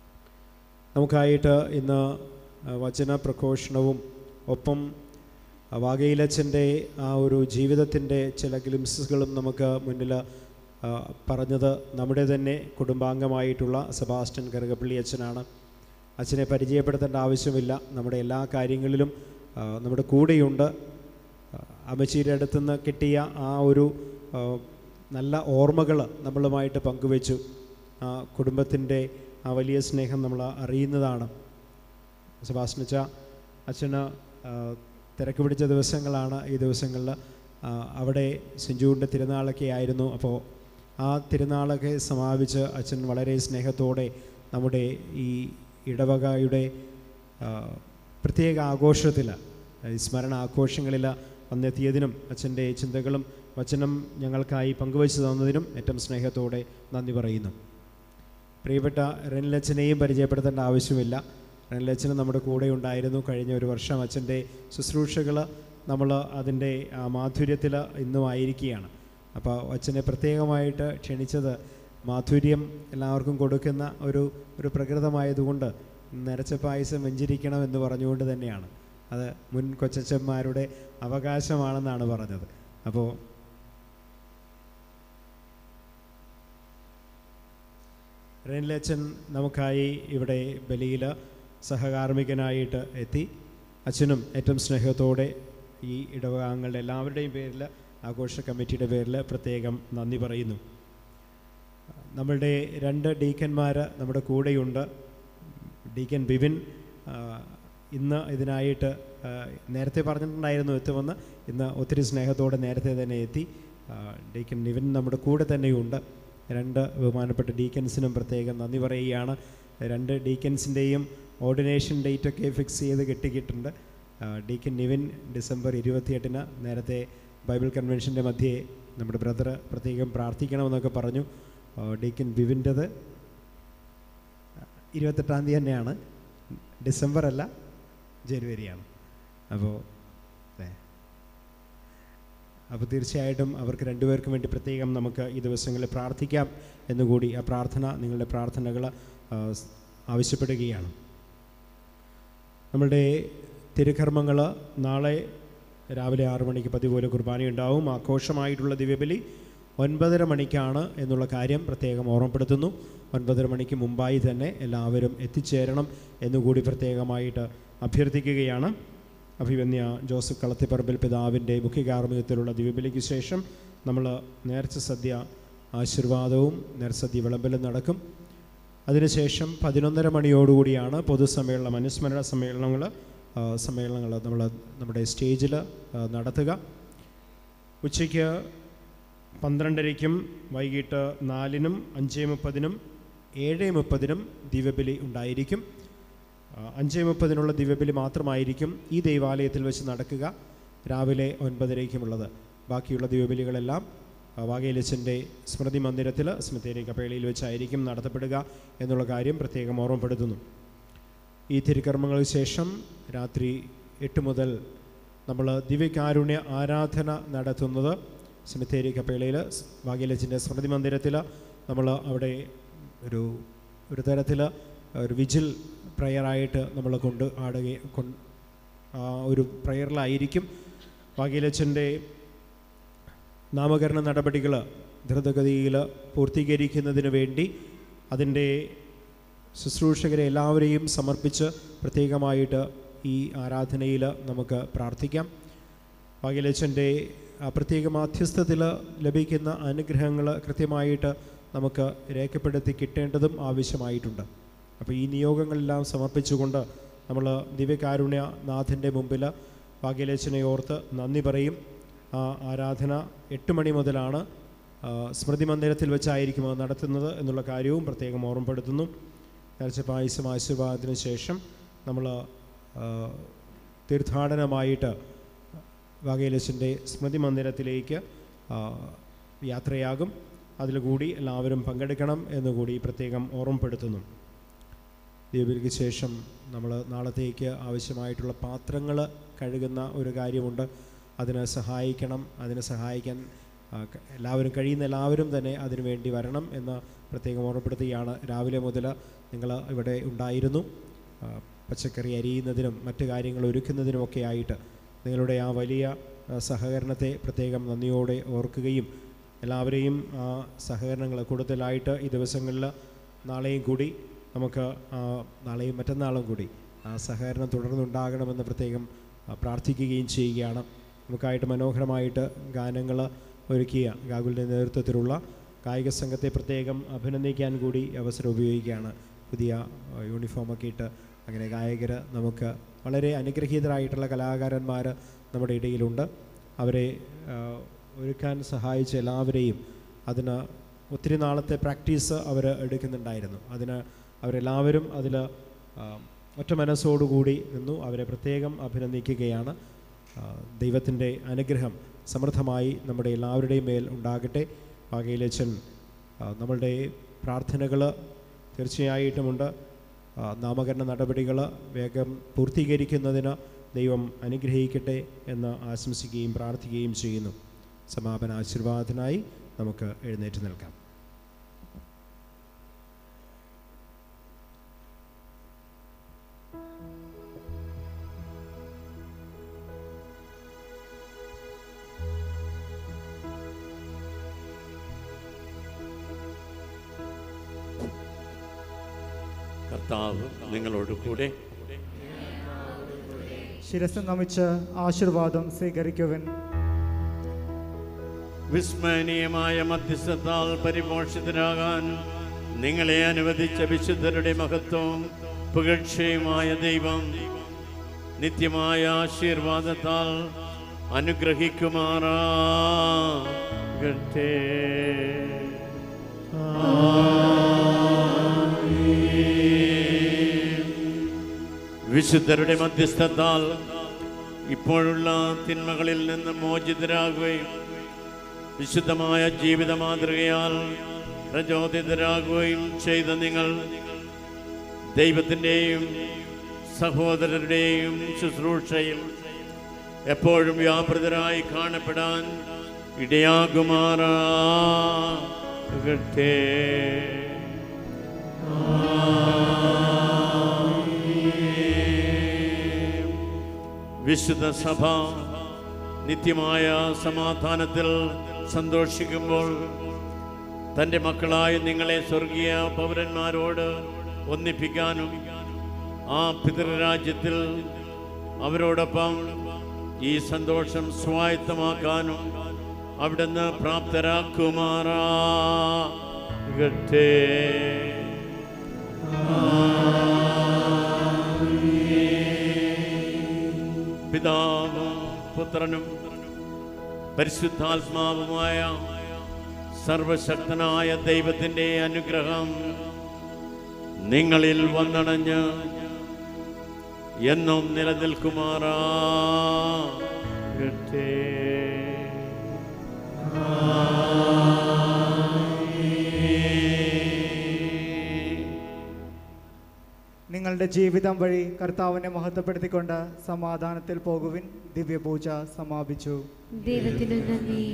നമുക്കായിട്ട് ഇന്ന് അഹ്, വചന പ്രഘോഷണവും ഒപ്പം വാഗയിലച്ഛൻ്റെ ആ ഒരു ജീവിതത്തിൻ്റെ ചില ഗ്ലിംസുകളും നമുക്ക് മുന്നിൽ ആ, പറഞ്ഞത് നമ്മുടെ തന്നെ കുടുംബാംഗമായിട്ടുള്ള സെബാസ്റ്റ്യൻ കറുകപ്പള്ളി അച്ഛനാണ് അച്ഛനെ പരിചയപ്പെടുത്തേണ്ട ആവശ്യമില്ല നമ്മുടെ എല്ലാ കാര്യങ്ങളിലും ആ, നമ്മുടെ കൂടെയുണ്ട് ആ, അമ്മച്ചിയുടെ അടുത്തുനിന്ന് കിട്ടിയ ആ ഒരു ആ, നല്ല ഓർമ്മകൾ നമ്മളുമായിട്ട് പങ്കുവെച്ചു ആ കുടുംബത്തിൻ്റെ ആ വലിയ സ്നേഹം നമ്മൾ അറിയുന്നതാണ് സെബാസ്റ്റിനച്ച അച്ഛന് ആ, തിരക്ക് പിടിച്ച ദിവസങ്ങളാണ് ഈ ദിവസങ്ങളിൽ ആ, അവിടെ സെഞ്ചുവിൻ്റെ തിരുനാളൊക്കെ ആയിരുന്നു അപ്പോൾ ആ തിരുനാളൊക്കെ സമാപിച്ച് അച്ഛൻ വളരെ സ്നേഹത്തോടെ നമ്മുടെ ഈ ഇടവകയുടെ ആ, പ്രത്യേക ആഘോഷത്തിൽ ഈ സ്മരണ ആഘോഷങ്ങളിൽ വന്നെത്തിയതിനും അച്ഛൻ്റെ ചിന്തകളും വചനം ഞങ്ങൾക്കായി പങ്കുവച്ചു തന്നതിനും ഏറ്റവും സ്നേഹത്തോടെ നന്ദി പറയുന്നു പ്രിയപ്പെട്ട റെനിലച്ചനെയും പരിചയപ്പെടുത്തേണ്ട ആവശ്യമില്ല റെനിലച്ചന് നമ്മുടെ കൂടെ ഉണ്ടായിരുന്നു കഴിഞ്ഞ ഒരു വർഷം അച്ഛൻ്റെ ശുശ്രൂഷകൾ നമ്മൾ അതിൻ്റെ മാധുര്യത്തിൽ ഇന്നും ആയിരിക്കുകയാണ് അപ്പോൾ അച്ഛനെ പ്രത്യേകമായിട്ട് ക്ഷണിച്ചത് മാധുര്യം എല്ലാവർക്കും കൊടുക്കുന്ന ഒരു ഒരു പ്രകൃതമായതുകൊണ്ട് നരച്ച പായസം വെഞ്ചിരിക്കണം എന്ന് പറഞ്ഞുകൊണ്ട് തന്നെയാണ് അത് മുൻ കൊച്ചച്ചന്മാരുടെ അവകാശമാണെന്നാണ് പറഞ്ഞത് അപ്പോൾ റെനിലച്ചൻ നമുക്കായി ഇവിടെ ബലിയിൽ സഹകാർമ്മികനായിട്ട് എത്തി അച്ഛനും ഏറ്റവും സ്നേഹത്തോടെ ഈ ഇടവകാംഗങ്ങളുടെ എല്ലാവരുടെയും പേരിൽ ആഘോഷ കമ്മിറ്റിയുടെ പേരിൽ പ്രത്യേകം നന്ദി പറയുന്നു നമ്മളുടെ രണ്ട് ഡീക്കന്മാർ നമ്മുടെ കൂടെയുണ്ട് ഡീക്കൻ ബിബിൻ ആ, ഇന്ന് ഇതിനായിട്ട് ആ, നേരത്തെ പറഞ്ഞിട്ടുണ്ടായിരുന്നു എത്തുമെന്ന് ഇന്ന് ഒത്തിരി സ്നേഹത്തോടെ നേരത്തെ തന്നെ എത്തി ആ, ഡീക്കൻ നിവിൻ നമ്മുടെ കൂടെ തന്നെയുണ്ട് രണ്ട് ബഹുമാനപ്പെട്ട ഡീക്കൻസിനും പ്രത്യേകം നന്ദി പറയുകയാണ് രണ്ട് ഡീക്കൻസിൻ്റെയും ഓർഡിനേഷൻ ഡേറ്റൊക്കെ ഫിക്സ് ചെയ്ത് കിട്ടിയിട്ടുണ്ട് ആ, ഡീക്കൻ നിവിൻ ഡിസംബർ ഇരുപത്തിയെട്ടിന് നേരത്തെ ബൈബിൾ കൺവെൻഷൻ്റെ മധ്യേ നമ്മുടെ ബ്രദർ പ്രത്യേകം പ്രാർത്ഥിക്കണമെന്നൊക്കെ പറഞ്ഞു ആ, ഡീക്കൻ ബിവിൻ്റെത് ഇരുപത്തെട്ടാം തീയതി തന്നെയാണ് ഡിസംബർ അല്ല ജനുവരിയാണ് അപ്പോൾ അതെ അപ്പോൾ തീർച്ചയായിട്ടും അവർക്ക് രണ്ടുപേർക്കും വേണ്ടി പ്രത്യേകം നമുക്ക് ഈ ദിവസങ്ങളിൽ പ്രാർത്ഥിക്കാം എന്നുകൂടി ആ പ്രാർത്ഥന നിങ്ങളുടെ പ്രാർത്ഥനകൾ ആ, സ് ആവശ്യപ്പെടുകയാണ് നമ്മളുടെ തിരുക്കർമ്മങ്ങൾ നാളെ രാവിലെ ആറു മണിക്ക് പതിപോലെ കുർബാനയുണ്ടാവും ആഘോഷമായിട്ടുള്ള ദിവ്യബലി ഒൻപതര മണിക്കാണ് എന്നുള്ള കാര്യം പ്രത്യേകം ഓർമ്മപ്പെടുത്തുന്നു ഒൻപതര മണിക്ക് മുമ്പായി തന്നെ എല്ലാവരും എത്തിച്ചേരണം എന്നുകൂടി പ്രത്യേകമായിട്ട് അഭ്യർത്ഥിക്കുകയാണ് അഭിവന്യ ജോസഫ് കളത്തിപ്പറമ്പിൽ പിതാവിൻ്റെ മുഖ്യ കാർമ്മികത്തിലുള്ള ദിവ്യബലിക്ക് ശേഷം നമ്മൾ നേർച്ച സദ്യ ആശീർവാദവും നേർസദ്യ വിളമ്പലും നടക്കും അതിനുശേഷം പതിനൊന്നര മണിയോടുകൂടിയാണ് പൊതുസമ്മേളനം അനുസ്മരണ സമ്മേളനങ്ങൾ സമ്മേളനങ്ങൾ നമ്മൾ നമ്മുടെ സ്റ്റേജിൽ നടത്തുക ഉച്ചയ്ക്ക് പന്ത്രണ്ടരയ്ക്കും വൈകിട്ട് നാലിനും അഞ്ചേ മുപ്പതിനും ഏഴ് മുപ്പതിനും ദിവ്യബലി ഉണ്ടായിരിക്കും ആ, അഞ്ചേ മുപ്പതിനുള്ള ദിവ്യബലി മാത്രമായിരിക്കും ഈ ദൈവാലയത്തിൽ വെച്ച് നടക്കുക രാവിലെ ഒൻപതരയ്ക്കുമുള്ളത് ബാക്കിയുള്ള ദിവ്യബലികളെല്ലാം ആ, വാകയിലച്ചൻ്റെ സ്മൃതി മന്ദിരത്തിൽ സ്മിത്തേരി കപ്പേളിയിൽ വെച്ചായിരിക്കും നടത്തപ്പെടുക എന്നുള്ള കാര്യം പ്രത്യേകം ഓർമ്മപ്പെടുത്തുന്നു ഈ തിരുക്കർമ്മങ്ങൾക്ക് ശേഷം രാത്രി എട്ട് മുതൽ നമ്മൾ ദിവ്യകാരുണ്യ ആരാധന നടത്തുന്നത് സെമിത്തേരി കപ്പേളയിൽ ഭാഗ്യലച്ചിൻ്റെ സ്മൃതി മന്ദിരത്തിൽ നമ്മൾ അവിടെ ഒരു ഒരു തരത്തിൽ ഒരു വിജിൽ പ്രയറായിട്ട് നമ്മൾ കൊണ്ട് ആടുക കൊണ്ട് ആ ഒരു പ്രയറിലായിരിക്കും ഭാഗ്യലച്ചൻ്റെ നാമകരണ നടപടികൾ ദ്രുതഗതിയിൽ പൂർത്തീകരിക്കുന്നതിന് വേണ്ടി അതിൻ്റെ ശുശ്രൂഷകരെ എല്ലാവരെയും സമർപ്പിച്ച് പ്രത്യേകമായിട്ട് ഈ ആരാധനയിൽ നമുക്ക് പ്രാർത്ഥിക്കാം ഭാഗ്യലച്ചൻ്റെ ആ പ്രത്യേക മാധ്യസ്ഥത്തിൽ ലഭിക്കുന്ന അനുഗ്രഹങ്ങൾ കൃത്യമായിട്ട് നമുക്ക് രേഖപ്പെടുത്തി കിട്ടേണ്ടതും ആവശ്യമായിട്ടുണ്ട് അപ്പോൾ ഈ നിയോഗങ്ങളെല്ലാം സമർപ്പിച്ചുകൊണ്ട് നമ്മൾ ദിവ്യകാരുണ്യ നാഥൻ്റെ മുമ്പിൽ ഭാഗ്യലച്ചനെ ഓർത്ത് നന്ദി പറയും ആ ആരാധന എട്ട് മണി മുതലാണ് ആ, സ്മൃതി മന്ദിരത്തിൽ വെച്ചായിരിക്കും അത് നടത്തുന്നത് എന്നുള്ള കാര്യവും പ്രത്യേകം ഓർമ്മപ്പെടുത്തുന്നു നേർച്ച പായസം ആശീർവാദത്തിന് ശേഷം നമ്മൾ തീർത്ഥാടനമായിട്ട് വാഗേലസിൻ്റെ സ്മൃതി മന്ദിരത്തിലേക്ക് ആ, യാത്രയാകും അതിൽ കൂടി എല്ലാവരും പങ്കെടുക്കണം എന്നുകൂടി പ്രത്യേകം ഓർമ്മപ്പെടുത്തുന്നു ദീപിക്ക് ശേഷം നമ്മൾ നാളത്തേക്ക് ആവശ്യമായിട്ടുള്ള പാത്രങ്ങൾ കഴുകുന്ന ഒരു കാര്യമുണ്ട് അതിന് സഹായിക്കണം അതിന് സഹായിക്കാൻ ആ, ക- എല്ലാവരും കഴിയുന്ന എല്ലാവരും തന്നെ അതിനു വേണ്ടി വരണം എന്ന് പ്രത്യേകം ഓർമ്മപ്പെടുത്തുകയാണ് രാവിലെ മുതൽ നിങ്ങൾ ഇവിടെ ഉണ്ടായിരുന്നു ആ, പച്ചക്കറി അരിയുന്നതിനും മറ്റു കാര്യങ്ങൾ ഒരുക്കുന്നതിനുമൊക്കെ ആയിട്ട് നിങ്ങളുടെ ആ വലിയ ആ, സഹകരണത്തെ പ്രത്യേകം നന്ദിയോടെ ഓർക്കുകയും എല്ലാവരെയും ആ സഹകരണങ്ങൾ കൂടുതലായിട്ട് ഈ ദിവസങ്ങളിൽ നാളെയും കൂടി നമുക്ക് ആ, നാളെയും മറ്റന്നാളും കൂടി ആ സഹകരണം തുടർന്നുണ്ടാകണമെന്ന് പ്രത്യേകം ആ, പ്രാർത്ഥിക്കുകയും ചെയ്യുകയാണ് നമുക്കായിട്ട് മനോഹരമായിട്ട് ഗാനങ്ങൾ ഒരുക്കിയ ഗാകുലിൻ്റെ നേതൃത്വത്തിലുള്ള കായിക സംഘത്തെ പ്രത്യേകം അഭിനന്ദിക്കാൻ കൂടി അവസരം ഉപയോഗിക്കുകയാണ് പുതിയ ആ, യൂണിഫോമൊക്കെ ഇട്ട് അങ്ങനെ ഗായകർ നമുക്ക് വളരെ അനുഗ്രഹീതരായിട്ടുള്ള കലാകാരന്മാർ നമ്മുടെ ഇടയിലുണ്ട് അവരെ ആ, ഒരുക്കാൻ സഹായിച്ച എല്ലാവരെയും അതിന് ഒത്തിരി നാളത്തെ പ്രാക്ടീസ് അവർ എടുക്കുന്നുണ്ടായിരുന്നു അതിന് അവരെല്ലാവരും അതിൽ ഒറ്റ മനസ്സോടുകൂടി നിന്നു അവരെ പ്രത്യേകം അഭിനന്ദിക്കുകയാണ് ദൈവത്തിൻ്റെ അനുഗ്രഹം സമൃദ്ധമായി നമ്മുടെ എല്ലാവരുടെയും മേൽ ഉണ്ടാകട്ടെ പാകയിലച്ചൻ നമ്മളുടെ പ്രാർത്ഥനകൾ തീർച്ചയായിട്ടുമുണ്ട് ആ, നാമകരണ നടപടികൾ വേഗം പൂർത്തീകരിക്കുന്നതിന് ദൈവം അനുഗ്രഹിക്കട്ടെ എന്ന് ആശംസിക്കുകയും പ്രാർത്ഥിക്കുകയും ചെയ്യുന്നു സമാപന ആശീർവാദത്തിനായി നമുക്ക് എഴുന്നേറ്റ് നിൽക്കാം കർത്താവ് നിങ്ങളോട് കൂടെ ശിരസ് നമിച്ച് ആശീർവാദം സ്വീകരിക്കുവൻ വിസ്മരണീയമായ മധ്യസ്ഥത്താൽ പരിപോഷിതരാകാൻ നിങ്ങളെ അനുവദിച്ച വിശുദ്ധരുടെ മഹത്വവും പുകഴ്ചയുമായ ദൈവം നിത്യമായ ആശീർവാദത്താൽ അനുഗ്രഹിക്കുമാറാകട്ടെ വിശുദ്ധരുടെ മധ്യസ്ഥത്താൽ ഇപ്പോഴുള്ള തിന്മകളിൽ നിന്ന് മോചിതരാകുകയും വിശുദ്ധമായ ജീവിത മാതൃകയാൽ പ്രചോദിതരാകുകയും ചെയ്ത നിങ്ങൾ ദൈവത്തിൻ്റെയും സഹോദരരുടെയും ശുശ്രൂഷയിൽ എപ്പോഴും വ്യാപൃതരായി കാണപ്പെടാൻ ഇടയാകുമാറാകട്ടെ വിശുദ്ധ സഭ നിത്യമായ സമാധാനത്തിൽ സന്തോഷിക്കുമ്പോൾ തൻ്റെ മക്കളായ നിങ്ങളെ സ്വർഗീയ പൗരന്മാരോട് ഒന്നിപ്പിക്കാനും ആ പിതൃരാജ്യത്തിൽ അവരോടൊപ്പം ഈ സന്തോഷം സ്വായത്തമാക്കാനും അവിടുന്ന് പ്രാപ്തരാക്കുമാറാകട്ടെ പിതാവും പുത്രനും പരിശുദ്ധാത്മാവുമായ സർവശക്തനായ ദൈവത്തിൻ്റെ അനുഗ്രഹം നിങ്ങളിൽ വന്നണഞ്ഞ് എന്നും നിലനിൽക്കുമാറാകട്ടെ നിങ്ങളുടെ ജീവിതം വഴി കർത്താവിനെ മഹത്വപ്പെടുത്തിക്കൊണ്ട് സമാധാനത്തിൽ പോകുവിൻ ദിവ്യപൂജ സമാപിച്ചു ദൈവത്തിനു നന്ദി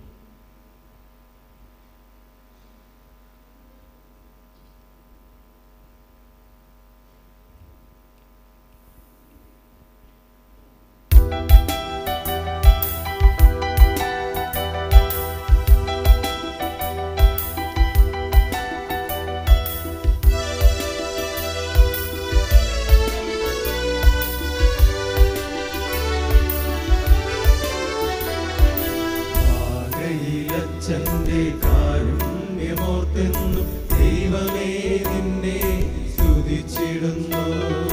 പാകയിലച്ചന്റെ കാരുണ്യമോർത്തെന്നും ദൈവമേ നിന്നെ സ്തുതിച്ചിടുന്നു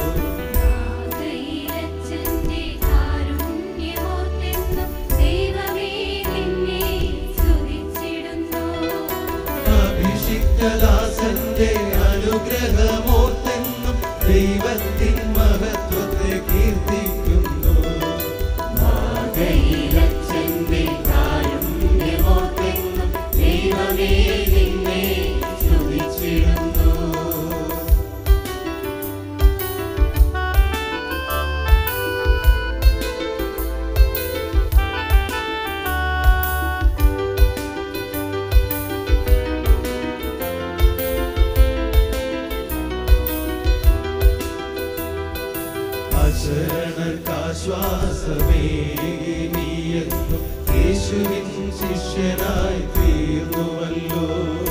കൈലച്ചന്റെ കാരുണ്യമോർത്തെന്നും ദൈവമേ നിന്നെ സ്തുതിച്ചിടുന്നു അഭിഷിക്തദാസന്റെ അനുഗ്രഹമോർത്തെന്നും ദൈവത്തിൻ മഹത്വത്തെ കീർത്തിക്കുന്നു കൈലച്ചന്റെ കാരുണ്യമോർത്തെന്നും ദൈവമേ നിന്നെ സ്തുതിച്ചിടുന്നു അശരണർക്കാശ്രയമായവനേ ആശ്വാസമേകിനിയെന്നും യേശുവിൻ ശിഷ്യനായി തീർന്നുവല്ലോ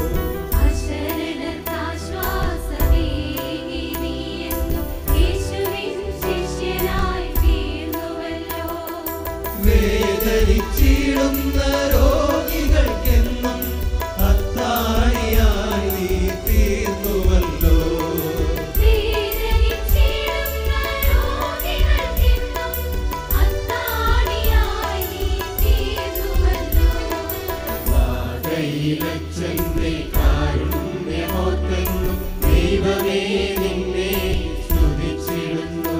വേദനിച്ചിടുന്ന രോഗികൾക്കെന്നും അത്താണിയായി നീ തീർന്നുവല്ലോ വാടയിലച്ചന്റെ കാരുണ്യമോർത്തെന്നും ദൈവമേ നിന്നെ സ്തുതിച്ചിടുന്നു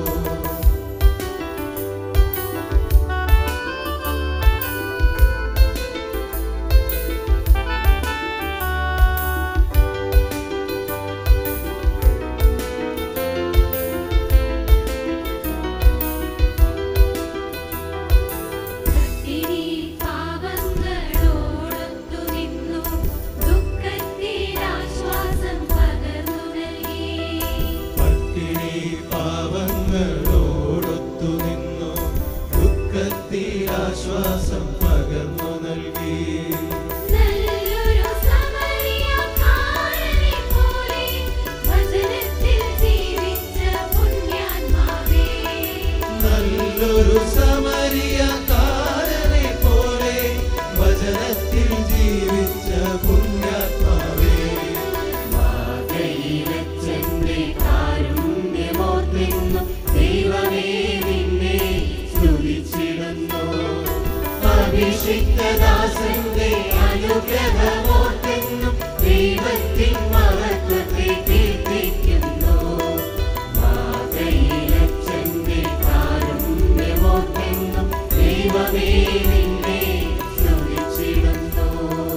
പട്ടിണി പാവങ്ങളോടൊത്തു നിന്നു ദുഃഖത്തിൽ ആശ്വാസം പകർന്നു നൽകി നല്ലൊരു സമരിയക്കാരനെ പോലെ വചനത്തിൽ ജീവിച്ച പുണ്യാത്മാവേ മാതയിലച്ചന്റെ കാരുണ്യമോർത്തെന്നും ദൈവമേ നിന്നെ സ്തുതിച്ചിടുന്നു അഭിഷിക്തദാസന്റെ അനുഗ്രഹമോർത്തെന്നും ദൈവത്തിൻ മഹത്വത്തെ കീർത്തിക്കുന്നു മാതയിലച്ചന്റെ കാരുണ്യമോർത്തെന്നും ദൈവമേ നിന്നെ സ്തുതിച്ചിടുന്നു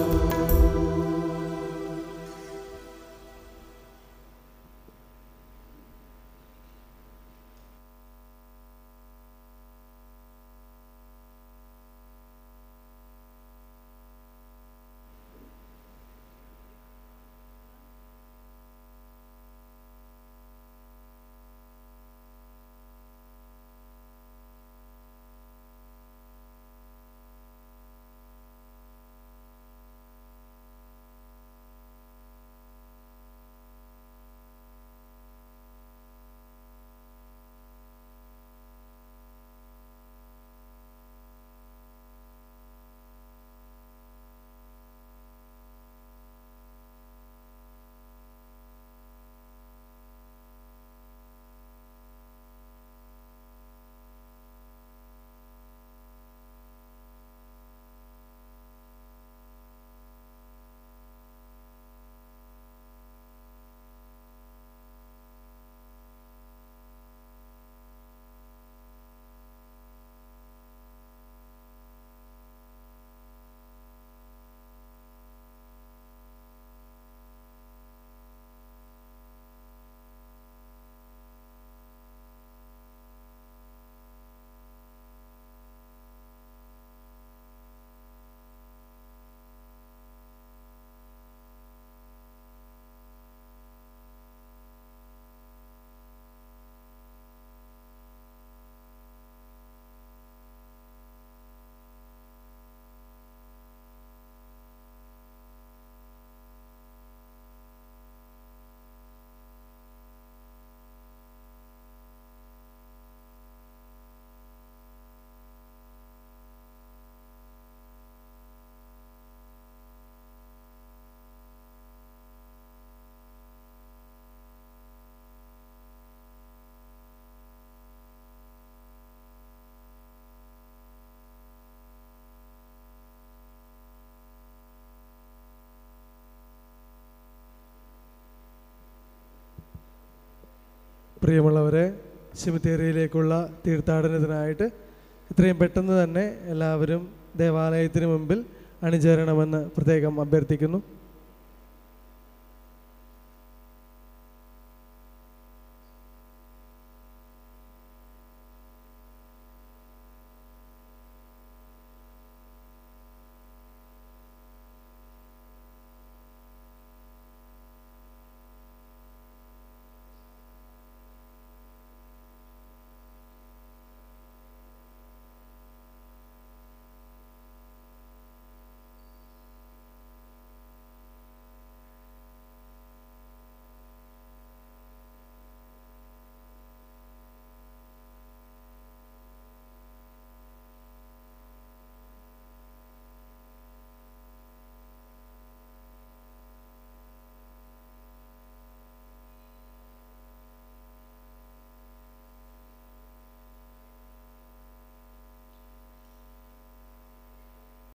പ്രിയമുള്ളവരെ ശിമത്തേരിയിലേക്കുള്ള തീർത്ഥാടനത്തിനായിട്ട് എത്രയും പെട്ടെന്ന് തന്നെ എല്ലാവരും ദേവാലയത്തിന് മുമ്പിൽ അണിചേരണമെന്ന് പ്രത്യേകം അഭ്യർത്ഥിക്കുന്നു